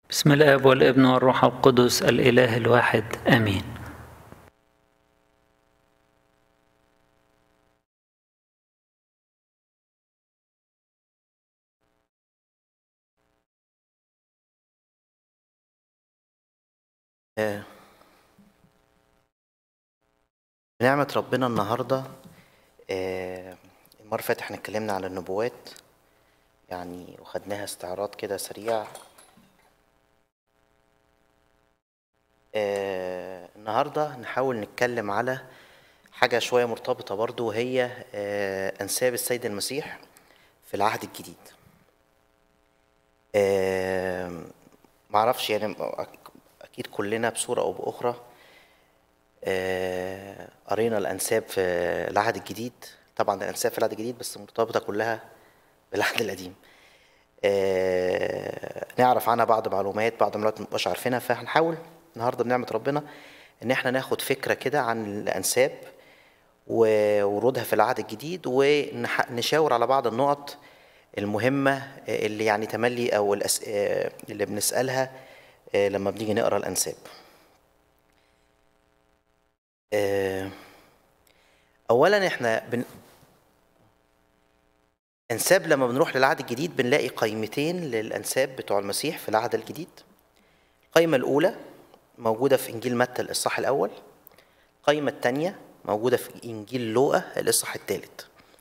بسم الاب والابن والروح القدس الاله الواحد امين آه، بنعمة ربنا النهاردة آه، المرة اللي فاتت احنا اتكلمنا على النبوات يعني وخدناها استعراض كده سريع آه، النهاردة نحاول نتكلم على حاجة شوية مرتبطة برضو وهي آه، أنساب السيد المسيح في العهد الجديد آه، معرفش يعني أكيد كلنا بصورة أو بأخرى آه، قرينا الأنساب في العهد الجديد طبعا الأنساب في العهد الجديد بس مرتبطة كلها بالعهد القديم آه، نعرف عنها بعض معلومات بعض المعلومات مبقاش عارفينها فهنحاول النهارده بنعمة ربنا إن احنا ناخد فكرة كده عن الأنساب وورودها في العهد الجديد ونشاور على بعض النقط المهمة اللي يعني تملي أو الأس... آه، اللي بنسألها آه، لما بنيجي نقرا الأنساب. آه، أولا احنا بن... أنساب لما بنروح للعهد الجديد بنلاقي قائمتين للأنساب بتوع المسيح في العهد الجديد. القائمة الأولى موجودة في إنجيل متى الإصحاح الأول. القائمة الثانية موجودة في إنجيل لوقا الإصحاح الثالث.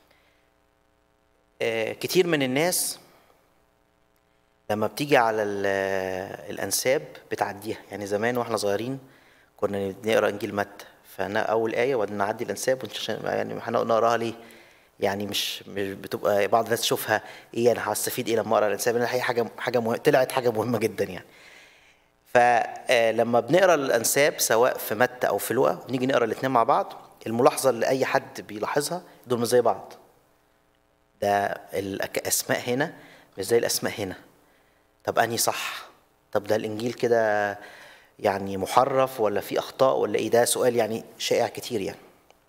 آه، كتير من الناس لما بتيجي على ال- الأنساب بتعديها يعني زمان واحنا صغيرين كنا بنقرا إنجيل متى فأنا أول آية وبعدين نعدي الأنساب ونش- يعني هنقراها ليه؟ يعني مش مش بتبقى بعض الناس تشوفها ايه انا هستفيد ايه لما اقرا الانساب لأن الحقيقه حاجه حاجه مه... طلعت حاجه مهمه جدا يعني فلما بنقرا الانساب سواء في متى او في لوقا ونيجي نقرا الاثنين مع بعض الملاحظه اللي اي حد بيلاحظها دول مش زي بعض ده الاسماء هنا مش زي الاسماء هنا طب انهي صح طب ده الانجيل كده يعني محرف ولا في اخطاء ولا ايه ده سؤال يعني شائع كتير يعني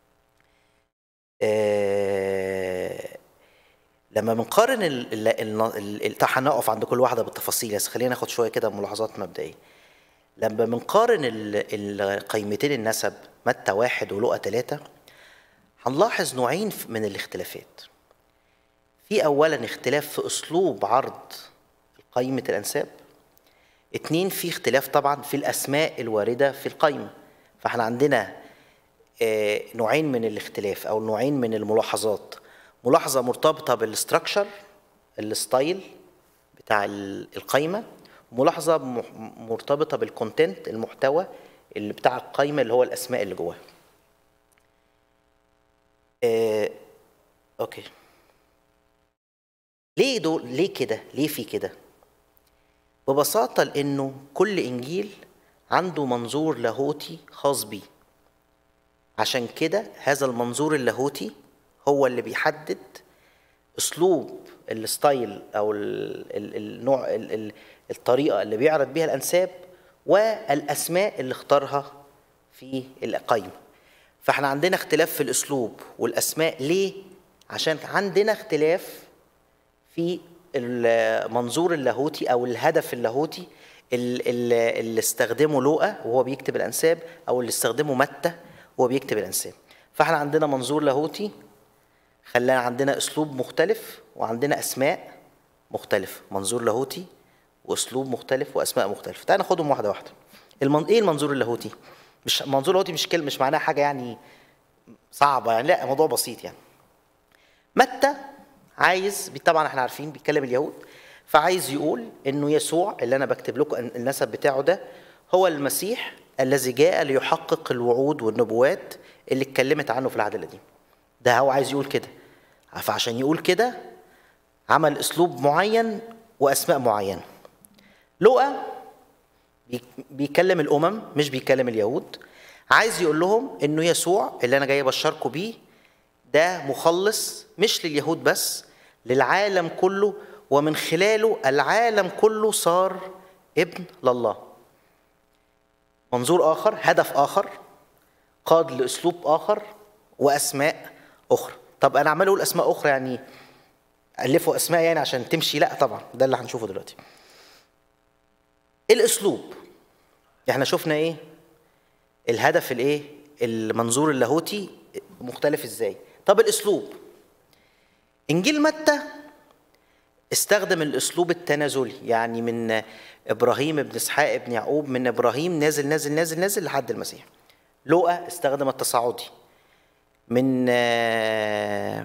آه لما بنقارن ال ال ال ال ال- طبعا هنقف عند كل واحده بالتفاصيل بس خلينا ناخد شويه كده ملاحظات مبدئيه لما بنقارن ال- القيمتين النسب متى واحد ولقى ثلاثة هنلاحظ نوعين من الاختلافات في أولا اختلاف في أسلوب عرض قائمة الأنساب اتنين في اختلاف طبعا في الأسماء الواردة في القائمة فاحنا عندنا آه، نوعين من الاختلاف أو نوعين من الملاحظات ملاحظة مرتبطة بالاستراكشر الستايل بتاع ال- القائمة وملاحظة مح- مرتبطة بالكونتنت المحتوى اللي بتاع القائمة اللي هو الأسماء اللي جواها آه، أوكي ليه دول ليه كده ليه في كده ببساطة لأنه كل إنجيل عنده منظور لاهوتي خاص بيه عشان كده هذا المنظور اللاهوتي هو اللي بيحدد أسلوب الستايل أو ال- ال- النوع ال- ال- الطريقة اللي بيعرض بيها الأنساب والأسماء اللي اختارها في القائمة فاحنا عندنا اختلاف في الأسلوب والأسماء ليه؟ عشان عندنا اختلاف في المنظور اللاهوتي او الهدف اللاهوتي ال- ال- اللي استخدمه لوقا وهو بيكتب الانساب او اللي استخدمه متى وهو بيكتب الانساب فاحنا عندنا منظور لاهوتي خلانا عندنا اسلوب مختلف وعندنا اسماء مختلفه منظور لاهوتي واسلوب مختلف واسماء مختلفه تعال ناخدهم واحده واحده المن... ايه المنظور اللاهوتي مش منظور لاهوتي مش كلمه مش معناها حاجه يعني صعبه يعني لا موضوع بسيط يعني متى عايز طبعا احنا عارفين بيتكلم اليهود فعايز يقول انه يسوع اللي انا بكتب لكم النسب بتاعه ده هو المسيح الذي جاء ليحقق الوعود والنبوات اللي اتكلمت عنه في العهد القديم ده هو عايز يقول كده فعشان يقول كده عمل اسلوب معين واسماء معينه لقى بي- بيكلم الامم مش بيكلم اليهود عايز يقول لهم انه يسوع اللي انا جاي ابشركم بيه ده مخلص مش لليهود بس للعالم كله ومن خلاله العالم كله صار ابن لله منظور اخر هدف اخر قاد لاسلوب اخر واسماء اخرى طب انا عمال اقول اسماء اخرى يعني الفوا اسماء يعني عشان تمشي لا طبعا ده اللي هنشوفه دلوقتي الاسلوب احنا شفنا ايه الهدف الايه المنظور اللاهوتي مختلف ازاي طب الاسلوب انجيل متى استخدم الاسلوب التنازلي يعني من ابراهيم ابن اسحاق ابن يعقوب من ابراهيم نازل نازل نازل نازل لحد المسيح لوقا استخدم التصاعدي من آه،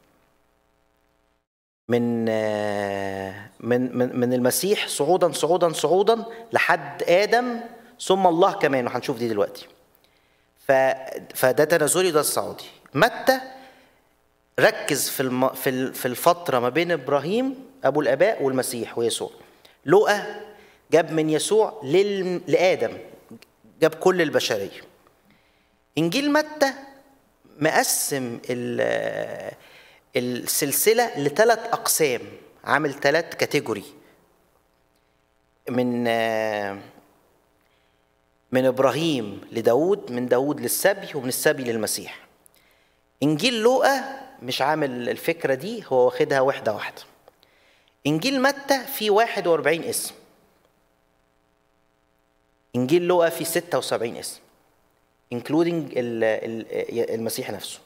من آه، من من من المسيح صعودا صعودا صعودا لحد ادم ثم الله كمان وهنشوف دي دلوقتي ف فده تنازلي وده الصعودي متى ركز في الم... في ال- في الفتره ما بين ابراهيم ابو الاباء والمسيح ويسوع لوقا جاب من يسوع لل... لادم جاب كل البشريه انجيل متى مقسم ال- السلسله لثلاث اقسام عامل ثلاث كاتيجوري من من ابراهيم لداود من داود للسبي ومن السبي للمسيح انجيل لوقا مش عامل الفكره دي هو واخدها واحده واحده انجيل متى فيه 41 اسم انجيل لوقا فيه 76 اسم including ال- ال- المسيح نفسه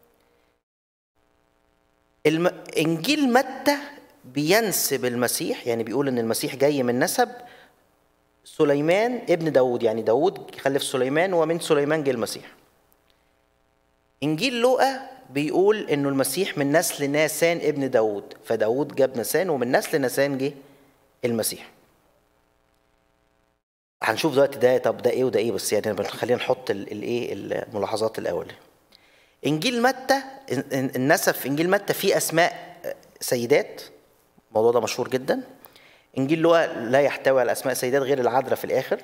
الم... انجيل متى بينسب المسيح يعني بيقول ان المسيح جاي من نسب سليمان ابن داود يعني داود خلف سليمان ومن سليمان جه المسيح انجيل لوقا بيقول انه المسيح من نسل ناسان ابن داود فداود جاب ناسان ومن نسل ناسان جه المسيح هنشوف دلوقتي ده طب ده ايه وده ايه بس يعني خلينا نحط ال- الايه الملاحظات الاول انجيل متى النسب في انجيل متى فيه اسماء سيدات الموضوع ده مشهور جدا انجيل لوقا لا يحتوي على اسماء سيدات غير العذراء في الاخر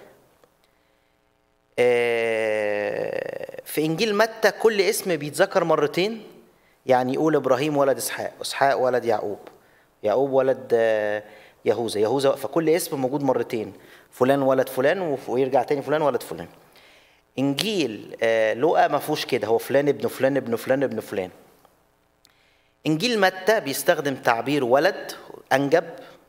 آه، في انجيل متى كل اسم بيتذكر مرتين يعني يقول ابراهيم ولد اسحاق اسحاق ولد يعقوب يعقوب ولد آه، يهوذا يهوذا فكل اسم موجود مرتين فلان ولد فلان وف- ويرجع تاني فلان ولد فلان انجيل آه، لوقا ما فيهوش كده هو فلان ابن فلان ابن فلان ابن فلان انجيل متى بيستخدم تعبير ولد انجب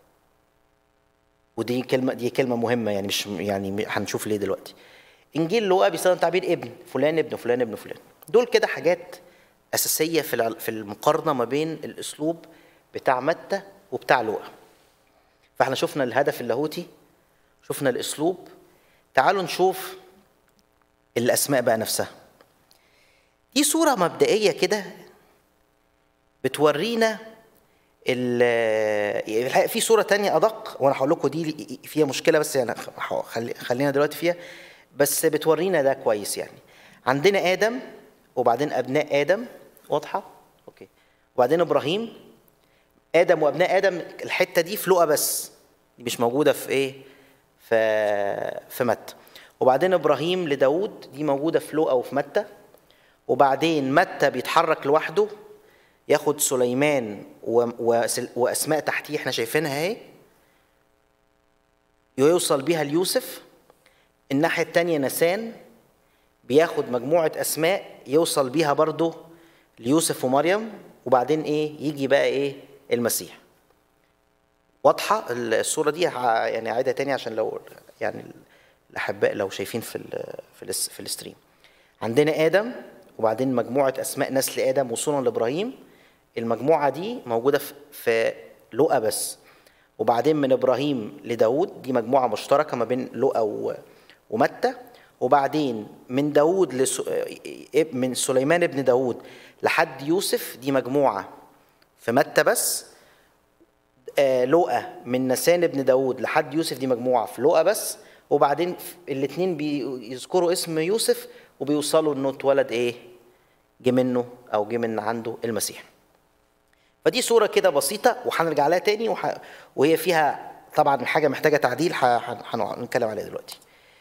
ودي كلمه دي كلمه مهمه يعني مش يعني هنشوف ليه دلوقتي انجيل لوقا بيستخدم تعبير ابن فلان ابن فلان ابن فلان دول كده حاجات اساسيه في الع- في المقارنه ما بين الاسلوب بتاع متى وبتاع لوقا فاحنا شفنا الهدف اللاهوتي شفنا الاسلوب تعالوا نشوف الاسماء بقى نفسها دي صوره مبدئيه كده بتورينا ال- الحقيقة في صوره تانية ادق وانا هقول لكم دي فيها مشكله بس يعني خ- خلي خلينا دلوقتي فيها بس بتورينا ده كويس يعني عندنا ادم وبعدين ابناء ادم واضحه اوكي وبعدين ابراهيم ادم وابناء ادم الحته دي في لقا بس دي مش موجوده في ايه في في متى وبعدين ابراهيم لداود دي موجوده في لقا وفي متى وبعدين متى بيتحرك لوحده ياخد سليمان و- وسل- واسماء تحتيه احنا شايفينها اهي ويوصل بيها ليوسف الناحيه التانية نسان بياخد مجموعه اسماء يوصل بيها برضه ليوسف ومريم وبعدين ايه يجي بقى ايه المسيح واضحه الصوره دي ه- يعني اعيدها تاني عشان لو يعني الاحباء لو شايفين في ال في ال في الاستريم عندنا ادم وبعدين مجموعه اسماء نسل ادم وصولا لابراهيم المجموعه دي موجوده في في لقا بس وبعدين من ابراهيم لداود دي مجموعه مشتركه ما بين لقا و- ومتى وبعدين من داود لس... من سليمان ابن داود لحد يوسف دي مجموعه في متى بس آه، لقا من نسان ابن داود لحد يوسف دي مجموعة في لقا بس وبعدين الاثنين بيذكروا اسم يوسف وبيوصلوا انه اتولد ايه جه منه او جه من عنده المسيح فدي صورة كده بسيطة وهنرجع لها تاني وح... وهي فيها طبعا حاجة محتاجة تعديل ح- هن- هنتكلم عليها دلوقتي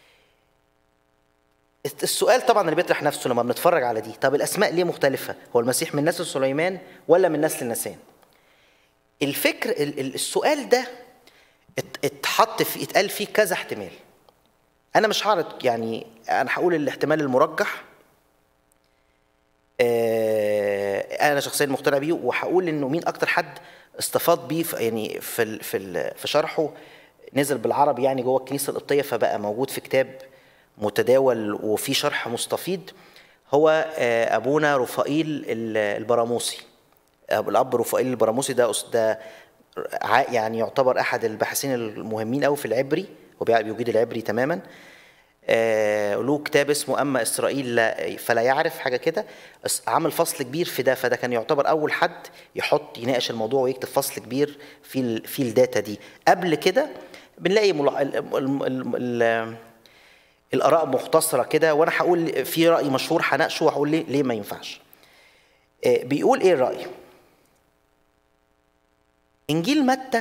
السؤال طبعا اللي بيطرح نفسه لما بنتفرج على دي طب الاسماء ليه مختلفة هو المسيح من نسل سليمان ولا من نسل نسان الفكر ال- ال- السؤال ده ات- اتحط في اتقال فيه كذا احتمال انا مش هعرض يعني انا هقول الاحتمال المرجح آه، انا شخصيا مقتنع بيه وهقول انه مين اكتر حد استفاض بيه في يعني في ال- في ال- في شرحه نزل بالعربي يعني جوه الكنيسه القبطيه فبقى موجود في كتاب متداول وفي شرح مستفيض هو آه، ابونا رفائيل ال- البراموسي أب- الاب رفائيل البراموسي ده أس- ده ع- يعني يعتبر احد الباحثين المهمين قوي في العبري وبيع- بيجيد العبري تماما آه، له كتاب اسمه اما اسرائيل لا فلا يعرف حاجه كده اس- عمل فصل كبير في ده فده كان يعتبر اول حد يحط يناقش الموضوع ويكتب فصل كبير في ال في الداتا دي قبل كده بنلاقي ملا... ال... ال... ال... ال... الاراء مختصره كده وانا هقول في راي مشهور هناقشه وهقول ليه ليه ما ينفعش آه، بيقول ايه الراي انجيل متى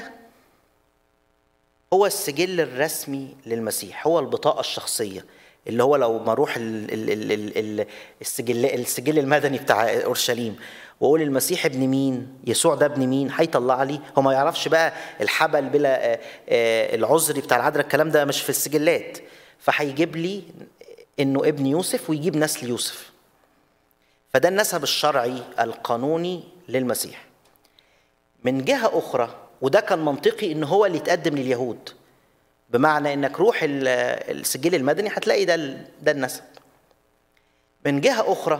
هو السجل الرسمي للمسيح هو البطاقة الشخصية اللي هو لو ما اروح ال- ال- ال- ال- ال- السجل السجل المدني بتاع اورشليم واقول المسيح ابن مين يسوع ده ابن مين هيطلع لي هو ما يعرفش بقى الحبل بلا آه، آه، العذري بتاع العذراء الكلام ده مش في السجلات فهيجيب لي انه ابن يوسف ويجيب نسل يوسف فده النسب الشرعي القانوني للمسيح من جهة أخرى وده كان منطقي إن هو اللي يتقدم لليهود بمعنى إنك روح ال- السجل المدني هتلاقي ده ال- ده النسب من جهة أخرى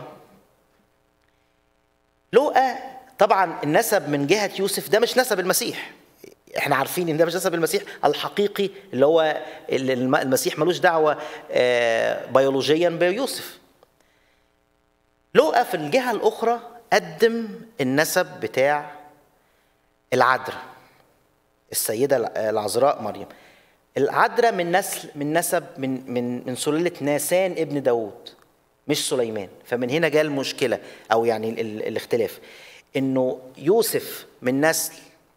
لوقا طبعا النسب من جهة يوسف ده مش نسب المسيح احنا عارفين ان ده مش نسب المسيح الحقيقي اللي هو اللي الم- المسيح ملوش دعوة آه، بيولوجيا بيوسف لوقا في الجهة الأخرى قدم النسب بتاع العذراء السيدة العذراء مريم العذراء من نسل من نسب من من من سلالة ناسان ابن داوود مش سليمان فمن هنا جاء المشكلة أو يعني ال- ال- الاختلاف إنه يوسف من نسل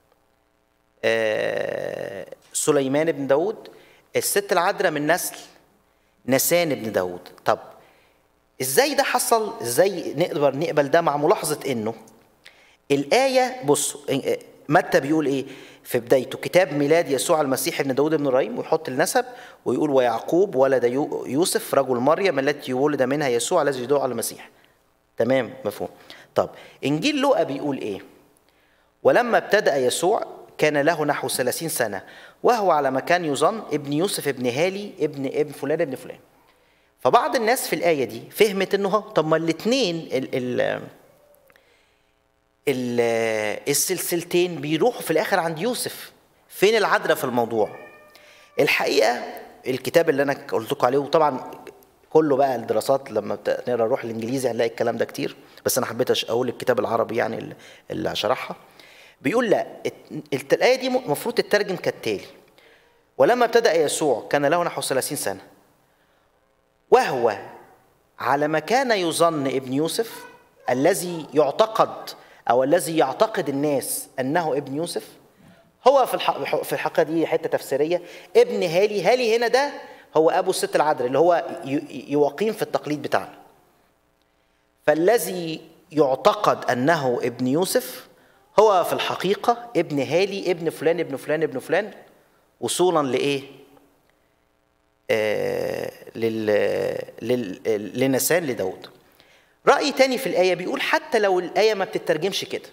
آه، سليمان ابن داوود الست العذراء من نسل نسان ابن داوود طب ازاي ده حصل ازاي نقدر نقبل ده مع ملاحظة انه الآية بصوا متى بيقول ايه في بدايته كتاب ميلاد يسوع المسيح ابن داود بن ريم ويحط النسب ويقول ويعقوب ولد يو- يوسف رجل مريم التي ولد منها يسوع الذي يدعو على المسيح تمام مفهوم طب انجيل لوقا بيقول ايه ولما ابتدأ يسوع كان له نحو ثلاثين سنة وهو على مكان يظن ابن يوسف ابن هالي ابن ابن فلان ابن فلان فبعض الناس في الآية دي فهمت انه هو طب ما الاثنين ال ال ال- السلسلتين بيروحوا في الاخر عند يوسف فين العدل في الموضوع الحقيقه الكتاب اللي انا قلت لكم عليه وطبعا كله بقى الدراسات لما بت- نقرا نروح الانجليزي هنلاقي الكلام ده كتير بس انا حبيت أش- اقول الكتاب العربي يعني اللي- اللي شرحها بيقول لا الت- الايه دي المفروض تترجم كالتالي ولما ابتدا يسوع كان له نحو 30 سنه وهو على ما كان يظن ابن يوسف الذي يعتقد او الذي يعتقد الناس انه ابن يوسف هو في الحق في الحقيقه دي حته تفسيريه ابن هالي هالي هنا ده هو ابو الست العذراء اللي هو ي- يقيم في التقليد بتاعنا فالذي يعتقد انه ابن يوسف هو في الحقيقه ابن هالي ابن فلان ابن فلان ابن فلان وصولا لايه آه، لل... لل... لنسان لداود رأي تاني في الآية بيقول حتى لو الآية ما بتترجمش كده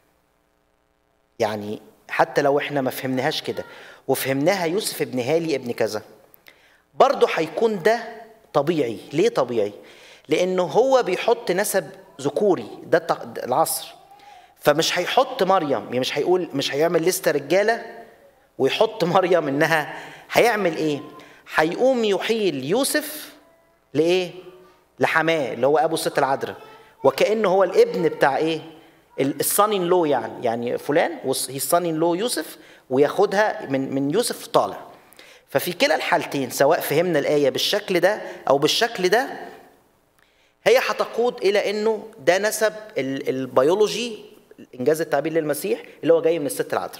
يعني حتى لو احنا ما فهمناهاش كده وفهمناها يوسف ابن هالي ابن كذا برضه هيكون ده طبيعي ليه طبيعي لانه هو بيحط نسب ذكوري ده التق- ده العصر فمش هيحط مريم يعني مش هيقول مش هيعمل لستة رجالة ويحط مريم انها هيعمل ايه هيقوم يحيل يوسف لايه لحماه اللي هو ابو الست العذراء وكانه هو الابن بتاع ايه الصانين لو يعني يعني فلان هي الصانين لو يوسف وياخدها من من يوسف طالع ففي كلا الحالتين سواء فهمنا الايه بالشكل ده او بالشكل ده هي هتقود الى انه ده نسب ال- البيولوجي انجاز التعبير للمسيح اللي هو جاي من الست العذراء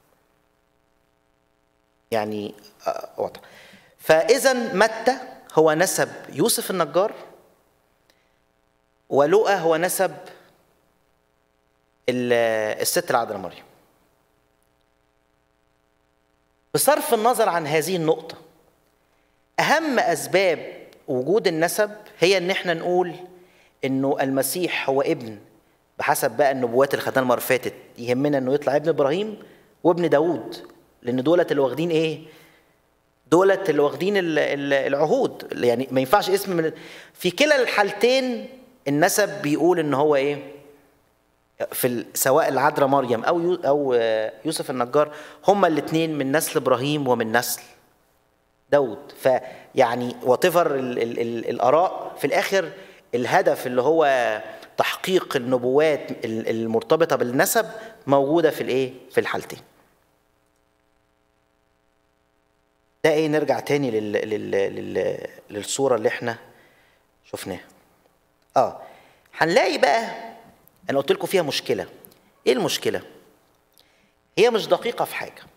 يعني آه، واضح فاذا متى هو نسب يوسف النجار ولوقا هو نسب ال- الست العذراء مريم بصرف النظر عن هذه النقطة أهم أسباب وجود النسب هي إن إحنا نقول إنه المسيح هو ابن بحسب بقى النبوات اللي خدناها المرة اللي فاتت يهمنا إنه يطلع ابن إبراهيم وابن داوود لأن دولت اللي واخدين إيه؟ دولت اللي واخدين ال- ال- العهود يعني ما ينفعش اسم من في كلا الحالتين النسب بيقول ان هو ايه في ال- سواء العذراء مريم او يو او آه، يوسف النجار هما الاثنين من نسل ابراهيم ومن نسل داود فيعني واتيفر الاراء في الاخر الهدف اللي هو تحقيق النبوات ال- المرتبطه بالنسب موجوده في الايه في الحالتين ده ايه نرجع تاني لل... لل... لل... للصوره اللي احنا شفناها اه هنلاقي بقى انا قلت لكم فيها مشكله ايه المشكله هي مش دقيقه في حاجه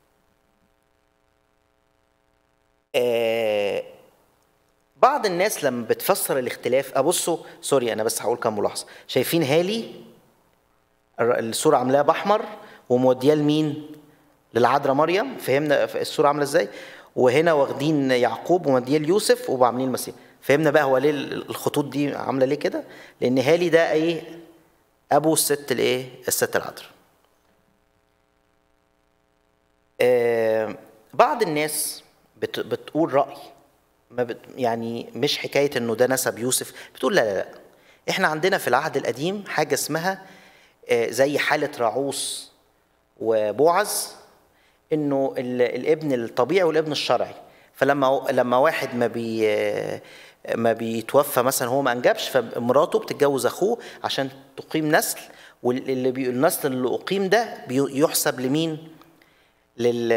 آه بعض الناس لما بتفسر الاختلاف ابصوا سوري انا بس هقول كام ملاحظه شايفين هالي الر- الصوره عاملاها باحمر ومودياه لمين للعذراء مريم فهمنا الصوره عامله ازاي وهنا واخدين يعقوب ومودياه ليوسف وعاملين المسيح فهمنا بقى هو ليه الخطوط دي عامله ليه كده لان هالي ده ايه ابو الست الايه الست العذراء آه، بعض الناس بت بتقول رأي ما بت يعني مش حكاية انه ده نسب يوسف بتقول لا لا لا احنا عندنا في العهد القديم حاجة اسمها آه، زي حالة راعوس وبوعز انه ال- الابن الطبيعي والابن الشرعي فلما لما واحد ما بي ما بيتوفى مثلا هو ما انجبش فمراته بتتجوز اخوه عشان تقيم نسل واللي بي النسل اللي اقيم ده بي- يحسب لمين؟ لل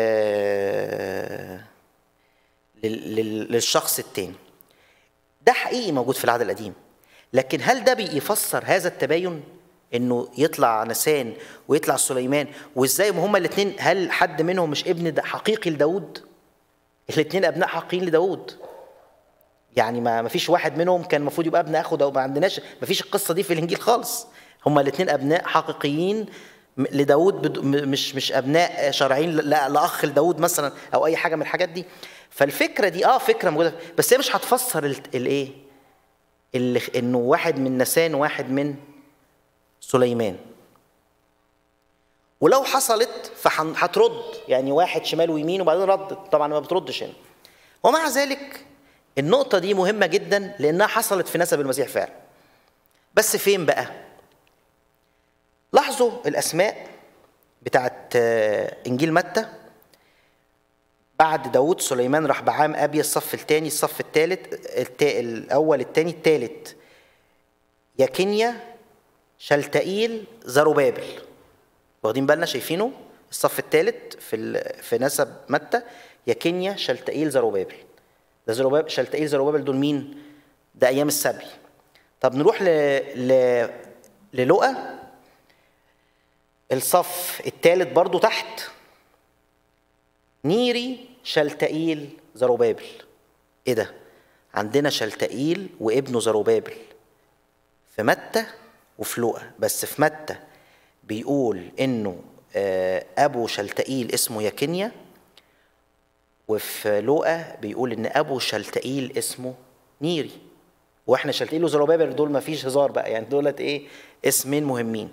لل- لل- للشخص التاني ده حقيقي موجود في العهد القديم لكن هل ده بيفسر هذا التباين انه يطلع نسان ويطلع سليمان وازاي ما هما الاثنين هل حد منهم مش ابن دا- حقيقي لداود الاثنين ابناء حقيقيين لداود يعني ما ما فيش واحد منهم كان المفروض يبقى ابن اخو ده ما عندناش ما فيش القصه دي في الانجيل خالص هما الاثنين ابناء حقيقيين م- لداود بد- م- مش مش ابناء شرعيين ل- لا لاخ لداود مثلا او اي حاجه من الحاجات دي فالفكره دي اه فكره موجوده بس هي مش هتفسر ال- الايه اللي انه واحد من نسان وواحد من سليمان ولو حصلت فهترد يعني واحد شمال ويمين وبعدين ردت طبعا ما بتردش هنا ومع ذلك النقطة دي مهمة جدا لأنها حصلت في نسب المسيح فعلا بس فين بقى؟ لاحظوا الأسماء بتاعت آه، إنجيل متى بعد داود سليمان راح بعام أبي الصف الثاني الصف الثالث التا... الأول الثاني الثالث يكنيا شلتائيل زروبابل واخدين بالنا شايفينه الصف الثالث في ال... في نسب متى يكنيا شلتائيل زروبابل ده زروبابل شلتائيل زروبابل دول مين؟ ده ايام السبي طب نروح ل... ل... للقى الصف الثالث برضو تحت نيري شلتائيل زروبابل ايه ده؟ عندنا شلتائيل وابنه زروبابل في متى وفي لقى بس في متى بيقول انه آه، ابو شلتائيل اسمه يكنيا وفي لقى بيقول ان ابو شلتائيل اسمه نيري واحنا شلتائيل وزروبابل دول ما فيش هزار بقى يعني دولت ايه اسمين مهمين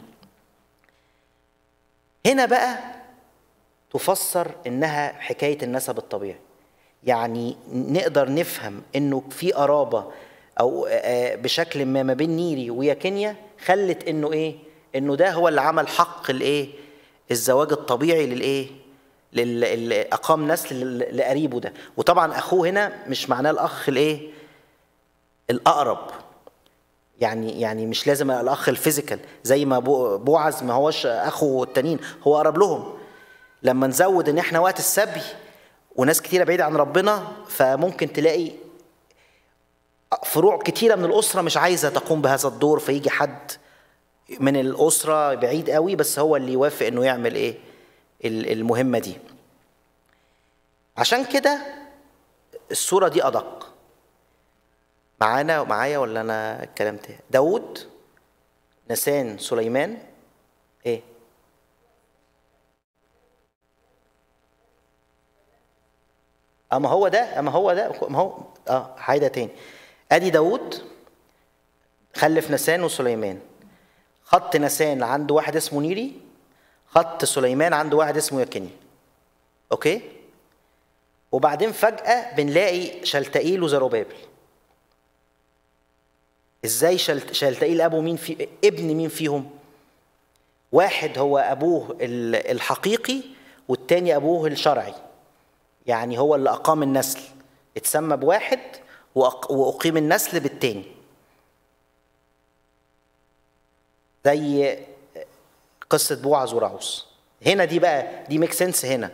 هنا بقى تفسر انها حكايه النسب الطبيعي يعني نقدر نفهم انه في قرابه او آه، بشكل ما ما بين نيري ويكنيا خلت انه ايه انه ده هو اللي عمل حق الايه الزواج الطبيعي للايه لل- اللي اقام نسل لل- لقريبه ده وطبعا اخوه هنا مش معناه الاخ الايه الاقرب يعني يعني مش لازم الاخ الفيزيكال زي ما بو- بوعز ما هوش اخو التانيين هو اقرب لهم لما نزود ان احنا وقت السبي وناس كتيره بعيده عن ربنا فممكن تلاقي فروع كتيره من الاسره مش عايزه تقوم بهذا الدور فيجي حد من الاسره بعيد قوي بس هو اللي يوافق انه يعمل ايه ال- المهمه دي عشان كده الصوره دي ادق معانا معايا ولا انا الكلام ده داود نسان سليمان ايه اما هو ده اما هو ده ما هو اه هعيدها تاني ادي داود خلف نسان وسليمان خط نسان عنده واحد اسمه نيري خط سليمان عنده واحد اسمه يكني اوكي وبعدين فجأة بنلاقي شلتائيل وزروبابل ازاي شلت... شلتائيل ابو مين في ابن مين فيهم واحد هو ابوه ال- الحقيقي والتاني ابوه الشرعي يعني هو اللي اقام النسل اتسمى بواحد وأق... واقيم النسل بالتاني زي قصة بوعز ورعوس هنا دي بقى دي ميك سنس هنا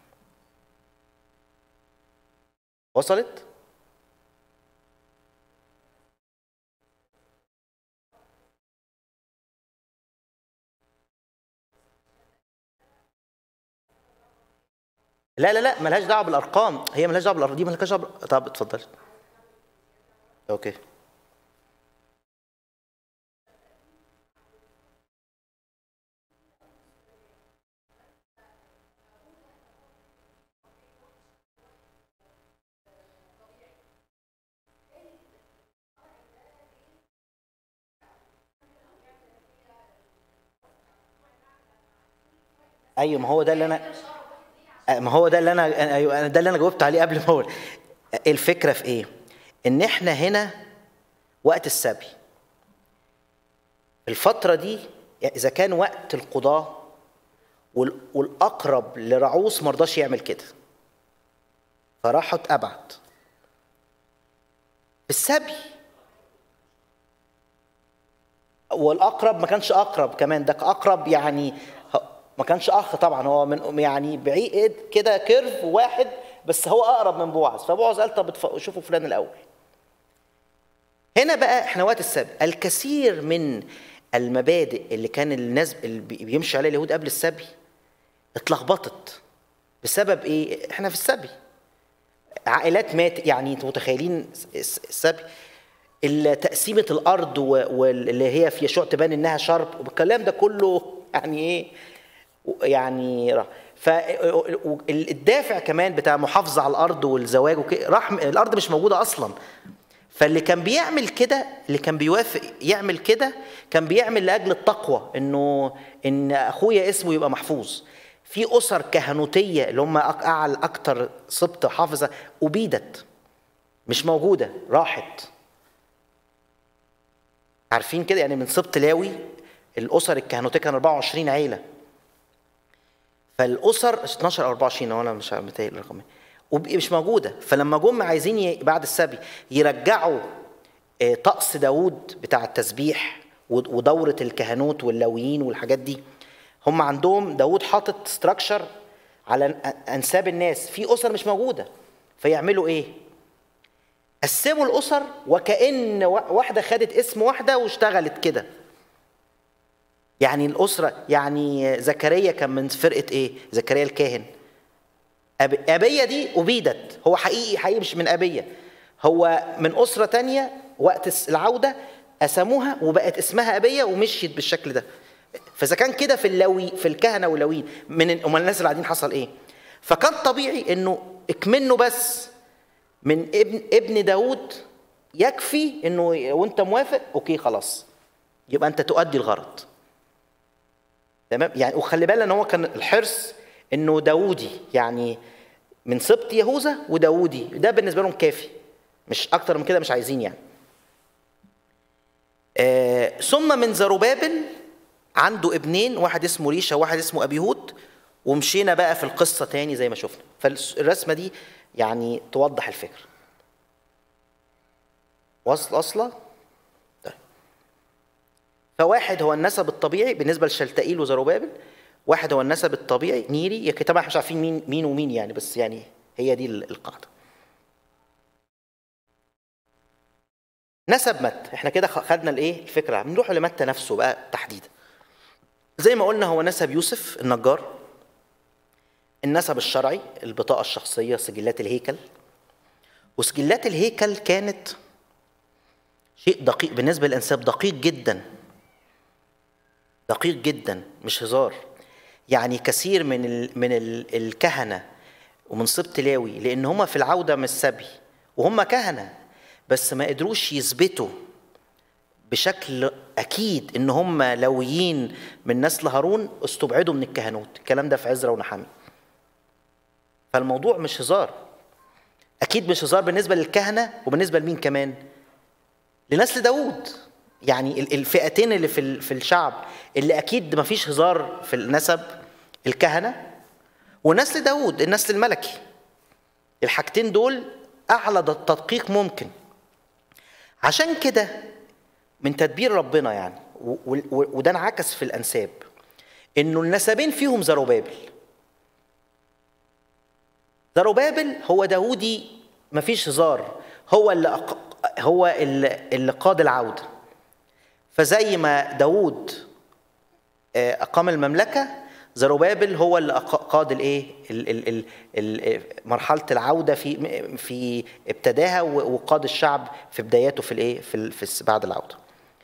وصلت؟ لا لا لا ملهاش دعوه بالارقام هي ملهاش دعوه بالارقام دي ملهاش دعوه بال- طب اتفضلي اوكي ايوه ما هو ده اللي انا ما هو ده اللي انا ايوه أنا ده اللي انا جاوبت عليه قبل ما اقول الفكره في ايه ان احنا هنا وقت السبي الفتره دي اذا كان وقت القضاه وال- والاقرب لرعوس ما رضاش يعمل كده فراحت ابعد السبي والاقرب ما كانش اقرب كمان ده اقرب يعني ه- ما كانش اخ طبعا هو من يعني بعيد كده كيرف واحد بس هو اقرب من بوعز فبوعز قال طب اتف- شوفوا فلان الاول هنا بقى احنا وقت السبي الكثير من المبادئ اللي كان الناس اللي بي- بيمشي عليها اليهود قبل السبي اتلخبطت بسبب ايه احنا في السبي عائلات مات يعني انتوا متخيلين الس- السبي ال- تقسيمة الأرض و- واللي هي في يشوع تبان إنها شرب والكلام ده كله يعني إيه يعني راح فالدافع كمان بتاع محافظة على الأرض والزواج وكده راح الأرض مش موجودة أصلا فاللي كان بيعمل كده اللي كان بيوافق يعمل كده كان بيعمل لاجل التقوى انه ان اخويا اسمه يبقى محفوظ في اسر كهنوتيه اللي هم أك- اعلى اكتر سبط حافظه ابيدت مش موجوده راحت عارفين كده يعني من سبط لاوي الاسر الكهنوتيه كان 24 عيله فالاسر 12 او 24 هو انا مش متهيألي الرقم إيه. وب- مش موجوده فلما جم عايزين ي- بعد السبي يرجعوا آه، طقس داوود بتاع التسبيح ود- ودوره الكهنوت واللاويين والحاجات دي هم عندهم داوود حاطط ستراكشر على أن- انساب الناس في اسر مش موجوده فيعملوا ايه قسموا الاسر وكأن وا- واحده خدت اسم واحده واشتغلت كده يعني الاسره يعني زكريا كان من فرقه ايه زكريا الكاهن أب... أبية دي أبيدت هو حقيقي حقيقي مش من أبية هو من أسرة تانية وقت الس- العودة قسموها وبقت اسمها أبية ومشيت بالشكل ده فإذا كان كده في اللوي في الكهنة واللويين من ال- أمال الناس اللي قاعدين حصل إيه؟ فكان طبيعي إنه اكمنه بس من ابن ابن داود يكفي إنه وأنت موافق أوكي خلاص يبقى أنت تؤدي الغرض تمام يعني وخلي بالك ان هو كان الحرص انه داودي يعني من سبط يهوذا وداودي ده بالنسبه لهم كافي مش اكتر من كده مش عايزين يعني آه ثم من زروبابل عنده ابنين واحد اسمه ريشا وواحد اسمه ابيهود ومشينا بقى في القصه تاني زي ما شفنا فالرسمه دي يعني توضح الفكره وصل اصلا طيب فواحد هو النسب الطبيعي بالنسبه لشلتائيل وزروبابل واحد هو النسب الطبيعي نيري يعني طبعا احنا مش عارفين مين مين ومين يعني بس يعني هي دي ال- القاعده نسب متى احنا كده خ- خدنا الايه الفكره بنروح لمتى نفسه بقى تحديدا زي ما قلنا هو نسب يوسف النجار النسب الشرعي البطاقه الشخصيه سجلات الهيكل وسجلات الهيكل كانت شيء دقيق بالنسبه للانساب دقيق جدا دقيق جدا مش هزار يعني كثير من ال من ال الكهنه ومن سبط لاوي لان هم في العوده من السبي وهم كهنه بس ما قدروش يثبتوا بشكل اكيد ان هم لويين من نسل هارون استبعدوا من الكهنوت الكلام ده في عزرا ونحامي فالموضوع مش هزار اكيد مش هزار بالنسبه للكهنه وبالنسبه لمين كمان لنسل داوود يعني ال- الفئتين اللي في ال- في الشعب اللي اكيد ما فيش هزار في النسب الكهنه ونسل داوود النسل الملكي الحاجتين دول اعلى د- تدقيق ممكن عشان كده من تدبير ربنا يعني و- و- و- وده انعكس في الانساب انه النسبين فيهم زروبابل زروبابل هو داودي مفيش هزار هو اللي أق... هو اللي, اللي قاد العوده فزي ما داود آه، اقام المملكه زروبابل هو اللي أق- قاد الايه ال- ال- ال- ال- مرحله العوده في في ابتداها و- وقاد الشعب في بداياته في الايه في ال- في الس- بعد العوده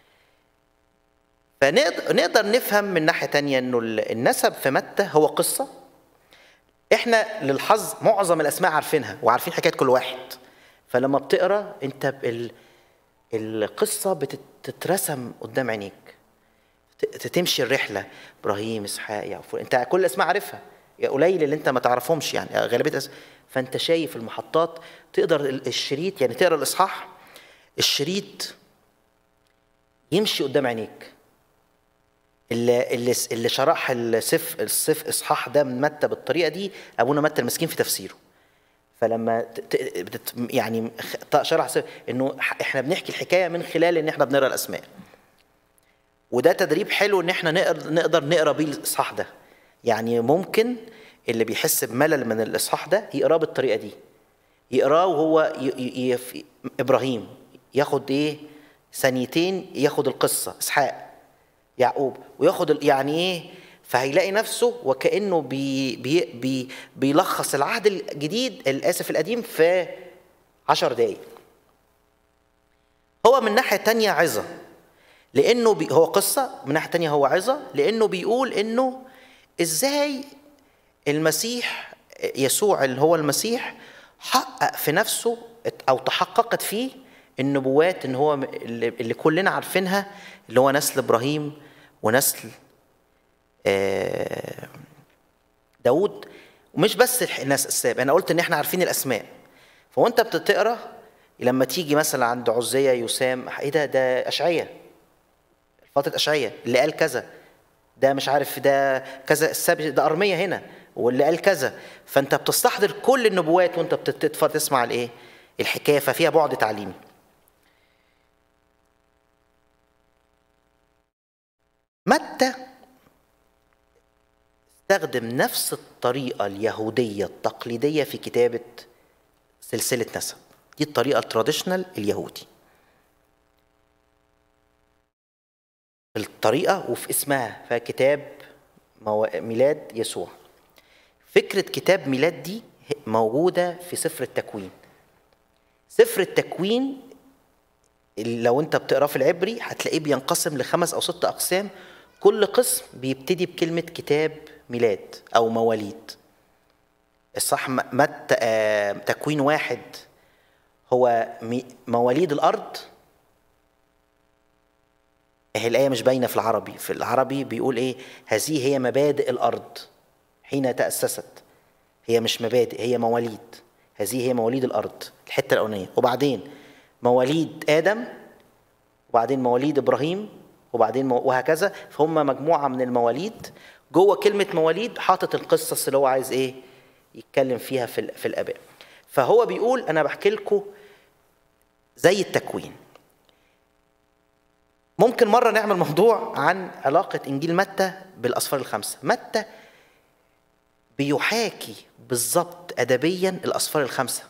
فنقدر نقدر نفهم من ناحيه تانية انه ال- النسب في متى هو قصه احنا للحظ معظم الاسماء عارفينها وعارفين حكايه كل واحد فلما بتقرا انت ب- ال- القصه بتترسم قدام عينيك ت- تمشي الرحله ابراهيم اسحاق يعقوب انت كل الاسماء عارفها يا قليل اللي انت ما تعرفهمش يعني غالبيه الأس... فانت شايف المحطات تقدر ال- الشريط يعني تقرا الاصحاح الشريط يمشي قدام عينيك اللي اللي اللي شرح السف السف اصحاح ده من متى بالطريقه دي ابونا متى المسكين في تفسيره فلما ت- ت- بتت- يعني خ- شرح سف- انه ح- احنا بنحكي الحكايه من خلال ان احنا بنقرا الاسماء وده تدريب حلو ان احنا نقدر نقدر نقرا بيه الاصحاح ده يعني ممكن اللي بيحس بملل من الاصحاح ده يقراه بالطريقه دي يقراه وهو ي... ي... ي... ابراهيم ياخد ايه ثانيتين ياخد القصه اسحاق يعقوب وياخد ال- يعني ايه فهيلاقي نفسه وكانه بي بي بي بيلخص العهد الجديد الاسف القديم في عشر دقايق هو من ناحيه تانية عظه لانه بي هو قصه من ناحيه تانية هو عظه لانه بيقول انه ازاي المسيح يسوع اللي هو المسيح حقق في نفسه او تحققت فيه النبوات ان هو اللي اللي كلنا عارفينها اللي هو نسل ابراهيم ونسل آه، داود ومش بس الح- الناس السابق انا قلت ان احنا عارفين الاسماء فوانت بتقرا لما تيجي مثلا عند عزية يسام ايه ده ده اشعياء فترة اشعياء اللي قال كذا ده مش عارف ده كذا السابق ده ارميه هنا واللي قال كذا فانت بتستحضر كل النبوات وانت بتتفرج تسمع الايه الحكايه ففيها بعد تعليمي متى استخدم نفس الطريقة اليهودية التقليدية في كتابة سلسلة نسب دي الطريقة التراديشنال اليهودي الطريقة وفي اسمها فكتاب مو... ميلاد يسوع فكرة كتاب ميلاد دي موجودة في سفر التكوين سفر التكوين اللي لو انت بتقراه في العبري هتلاقيه بينقسم لخمس او ست اقسام كل قسم بيبتدي بكلمه كتاب ميلاد او مواليد الصح م- مت آه، تكوين واحد هو مي- مواليد الارض هي الآية مش باينة في العربي في العربي بيقول إيه هذه هي مبادئ الأرض حين تأسست هي مش مبادئ هي مواليد هذه هي مواليد الأرض الحتة الأولانية وبعدين مواليد آدم وبعدين مواليد إبراهيم وبعدين مو... وهكذا فهم مجموعة من المواليد جوه كلمة مواليد حاطط القصص اللي هو عايز إيه يتكلم فيها في, ال... في الآباء فهو بيقول أنا بحكي لكم زي التكوين ممكن مرة نعمل موضوع عن علاقة إنجيل متى بالأسفار الخمسة متى بيحاكي بالظبط أدبيا الأسفار الخمسة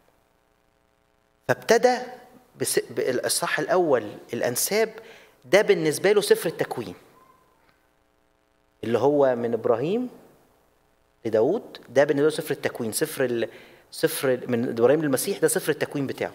فابتدى بس... بالإصحاح الأول الأنساب ده بالنسبة له سفر التكوين اللي هو من إبراهيم لداود ده بالنسبة له سفر التكوين سفر ال... سفر من إبراهيم للمسيح ده سفر التكوين بتاعه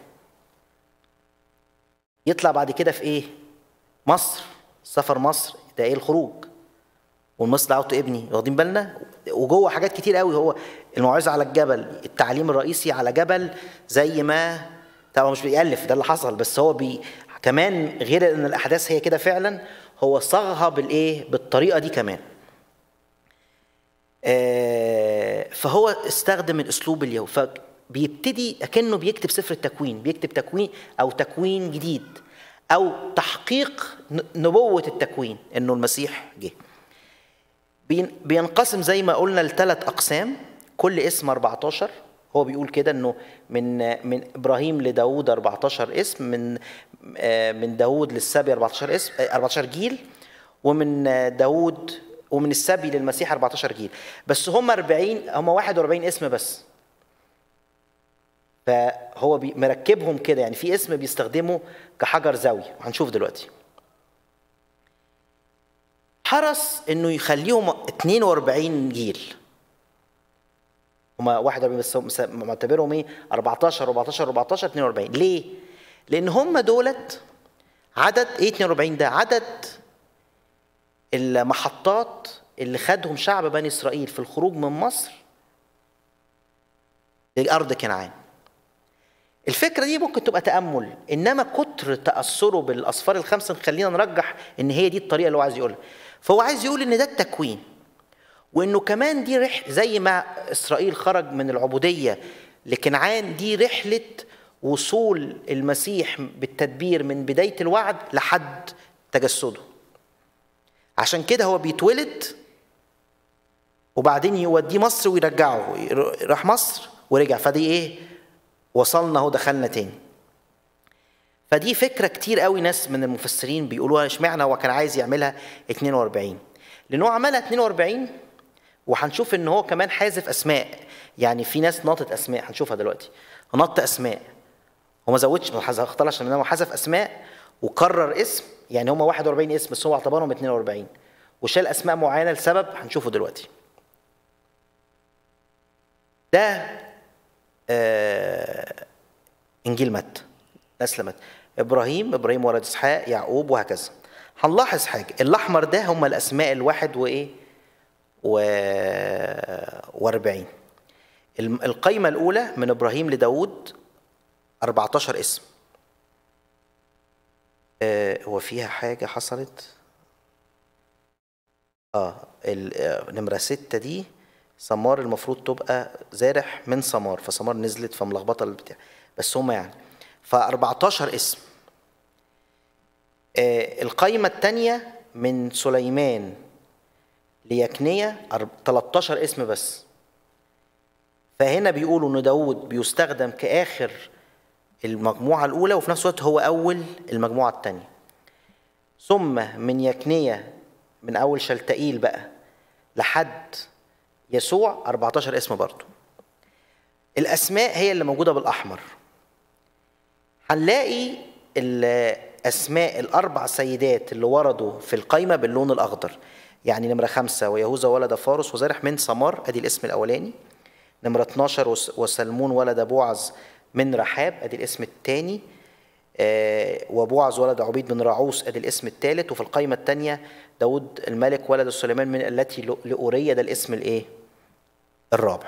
يطلع بعد كده في إيه؟ مصر سفر مصر ده ايه الخروج والمصر دعوت ابني واخدين بالنا وجوه حاجات كتير قوي هو الموعظه على الجبل التعليم الرئيسي على جبل زي ما طبعا مش بيألف ده اللي حصل بس هو بي كمان غير ان الاحداث هي كده فعلا هو صاغها بالايه بالطريقه دي كمان آه فهو استخدم الاسلوب اليهودي بيبتدي اكنه بيكتب سفر التكوين بيكتب تكوين او تكوين جديد او تحقيق ن- نبوه التكوين انه المسيح جه بين- بينقسم زي ما قلنا لثلاث اقسام كل اسم 14 هو بيقول كده انه من من ابراهيم لداوود 14 اسم من آه، من داوود للسبي 14 اسم آه، 14 جيل ومن آه، داوود ومن السبي للمسيح 14 جيل بس هم 40 هم 41 اسم بس فهو بي- مركبهم كده يعني في اسم بيستخدمه كحجر زاوية وهنشوف دلوقتي حرص انه يخليهم 42 جيل هما 41 بس هم مس- معتبرهم ايه 14 14 14 42 ليه؟ لان هم دولت عدد ايه 42 ده عدد المحطات اللي خدهم شعب بني اسرائيل في الخروج من مصر لارض كنعان الفكره دي ممكن تبقى تامل انما كتر تاثره بالاصفار الخمسه خلينا نرجح ان هي دي الطريقه اللي هو عايز يقولها فهو عايز يقول ان ده التكوين وانه كمان دي رح زي ما اسرائيل خرج من العبوديه لكنعان دي رحله وصول المسيح بالتدبير من بدايه الوعد لحد تجسده عشان كده هو بيتولد وبعدين يوديه مصر ويرجعه راح مصر ورجع فدي ايه وصلنا اهو دخلنا تاني فدي فكره كتير قوي ناس من المفسرين بيقولوها اشمعنى هو كان عايز يعملها 42 لان هو عملها 42 وهنشوف ان هو كمان حازف اسماء يعني في ناس ناطت اسماء هنشوفها دلوقتي نط اسماء هو ما زودش ما حذف- اختار عشان هو حذف اسماء وكرر اسم يعني هم 41 اسم بس هو اعتبرهم 42 وشال اسماء معينه لسبب هنشوفه دلوقتي ده آه انجيل متى نسل متى ابراهيم ابراهيم ولد اسحاق يعقوب وهكذا هنلاحظ حاجه الاحمر ده هم الاسماء الواحد وايه و واربعين الم- القايمه الاولى من ابراهيم لداود 14 اسم آه هو فيها حاجه حصلت اه ال- آه، نمرة ستة دي سمار المفروض تبقى زارح من سمار فسمار نزلت فملخبطة البتاع بس هما يعني ف 14 اسم آه القايمة التانية من سليمان ليكنية أرب- 13 اسم بس فهنا بيقولوا ان داود بيستخدم كآخر المجموعة الأولى وفي نفس الوقت هو أول المجموعة التانية ثم من يكنية من أول شلتائيل بقى لحد يسوع 14 اسم برضه الأسماء هي اللي موجودة بالأحمر هنلاقي الأسماء الأربع سيدات اللي وردوا في القايمة باللون الأخضر يعني نمرة خمسة ويهوذا ولد فارس وزارح من سمار أدي الاسم الأولاني نمرة 12 وس- وسلمون ولد بوعز من رحاب أدي الاسم الثاني آه، وبوعز ولد عبيد بن راعوس ادي الاسم الثالث وفي القائمه الثانيه داود الملك ولد سليمان من التي ل- لأورية ده الاسم الايه الرابع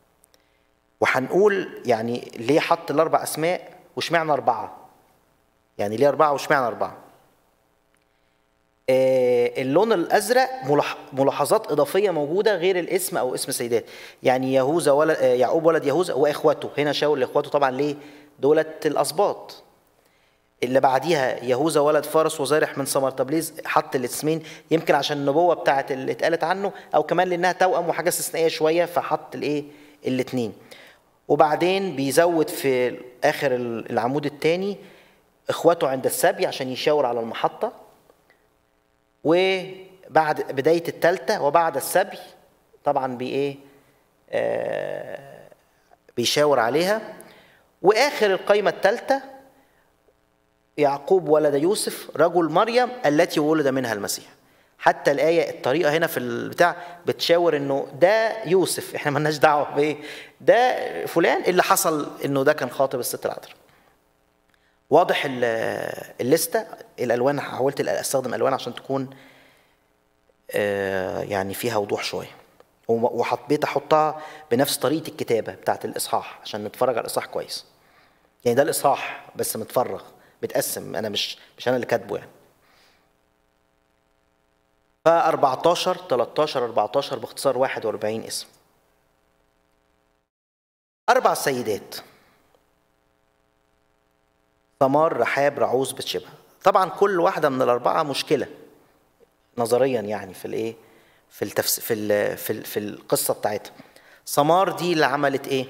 وهنقول يعني ليه حط الاربع اسماء واشمعنى اربعه يعني ليه اربعه واشمعنى اربعه آه، اللون الازرق ملاح- ملاحظات اضافيه موجوده غير الاسم او اسم سيدات يعني يهوذا ولد آه، يعقوب ولد يهوذا واخوته هنا شاور لاخوته طبعا ليه دولت الاسباط اللي بعديها يهوذا ولد فارس وزارح من سمر طب ليه حط الاسمين يمكن عشان النبوه بتاعت اللي اتقالت عنه او كمان لانها توأم وحاجه استثنائيه شويه فحط الايه الاثنين وبعدين بيزود في اخر العمود الثاني اخواته عند السبي عشان يشاور على المحطه وبعد بدايه الثالثه وبعد السبي طبعا بايه آه بيشاور عليها واخر القايمه الثالثه يعقوب ولد يوسف رجل مريم التي ولد منها المسيح حتى الآية الطريقة هنا في البتاع بتشاور إنه ده يوسف إحنا مالناش دعوة بإيه ده فلان اللي حصل إنه ده كان خاطب الست العذراء واضح ال- الليستة الألوان حاولت أستخدم ألوان عشان تكون آه، يعني فيها وضوح شوية وم- وحبيت أحطها بنفس طريقة الكتابة بتاعت الإصحاح عشان نتفرج على الإصحاح كويس يعني ده الإصحاح بس متفرغ متقسم أنا مش مش أنا اللي كاتبه يعني ف 14 13 14 باختصار 41 اسم أربع سيدات ثمار رحاب رعوز بتشبه طبعا كل واحدة من الأربعة مشكلة نظريا يعني في الإيه في التفس في ال... في, ال... في القصة بتاعتها ثمار دي اللي عملت إيه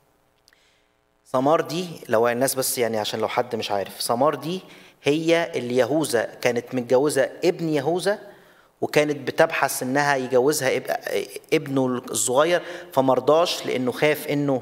ثمار دي لو الناس بس يعني عشان لو حد مش عارف ثمار دي هي اللي يهوذا كانت متجوزة ابن يهوذا وكانت بتبحث انها يجوزها اب- ابنه الصغير فمرضاش لانه خاف انه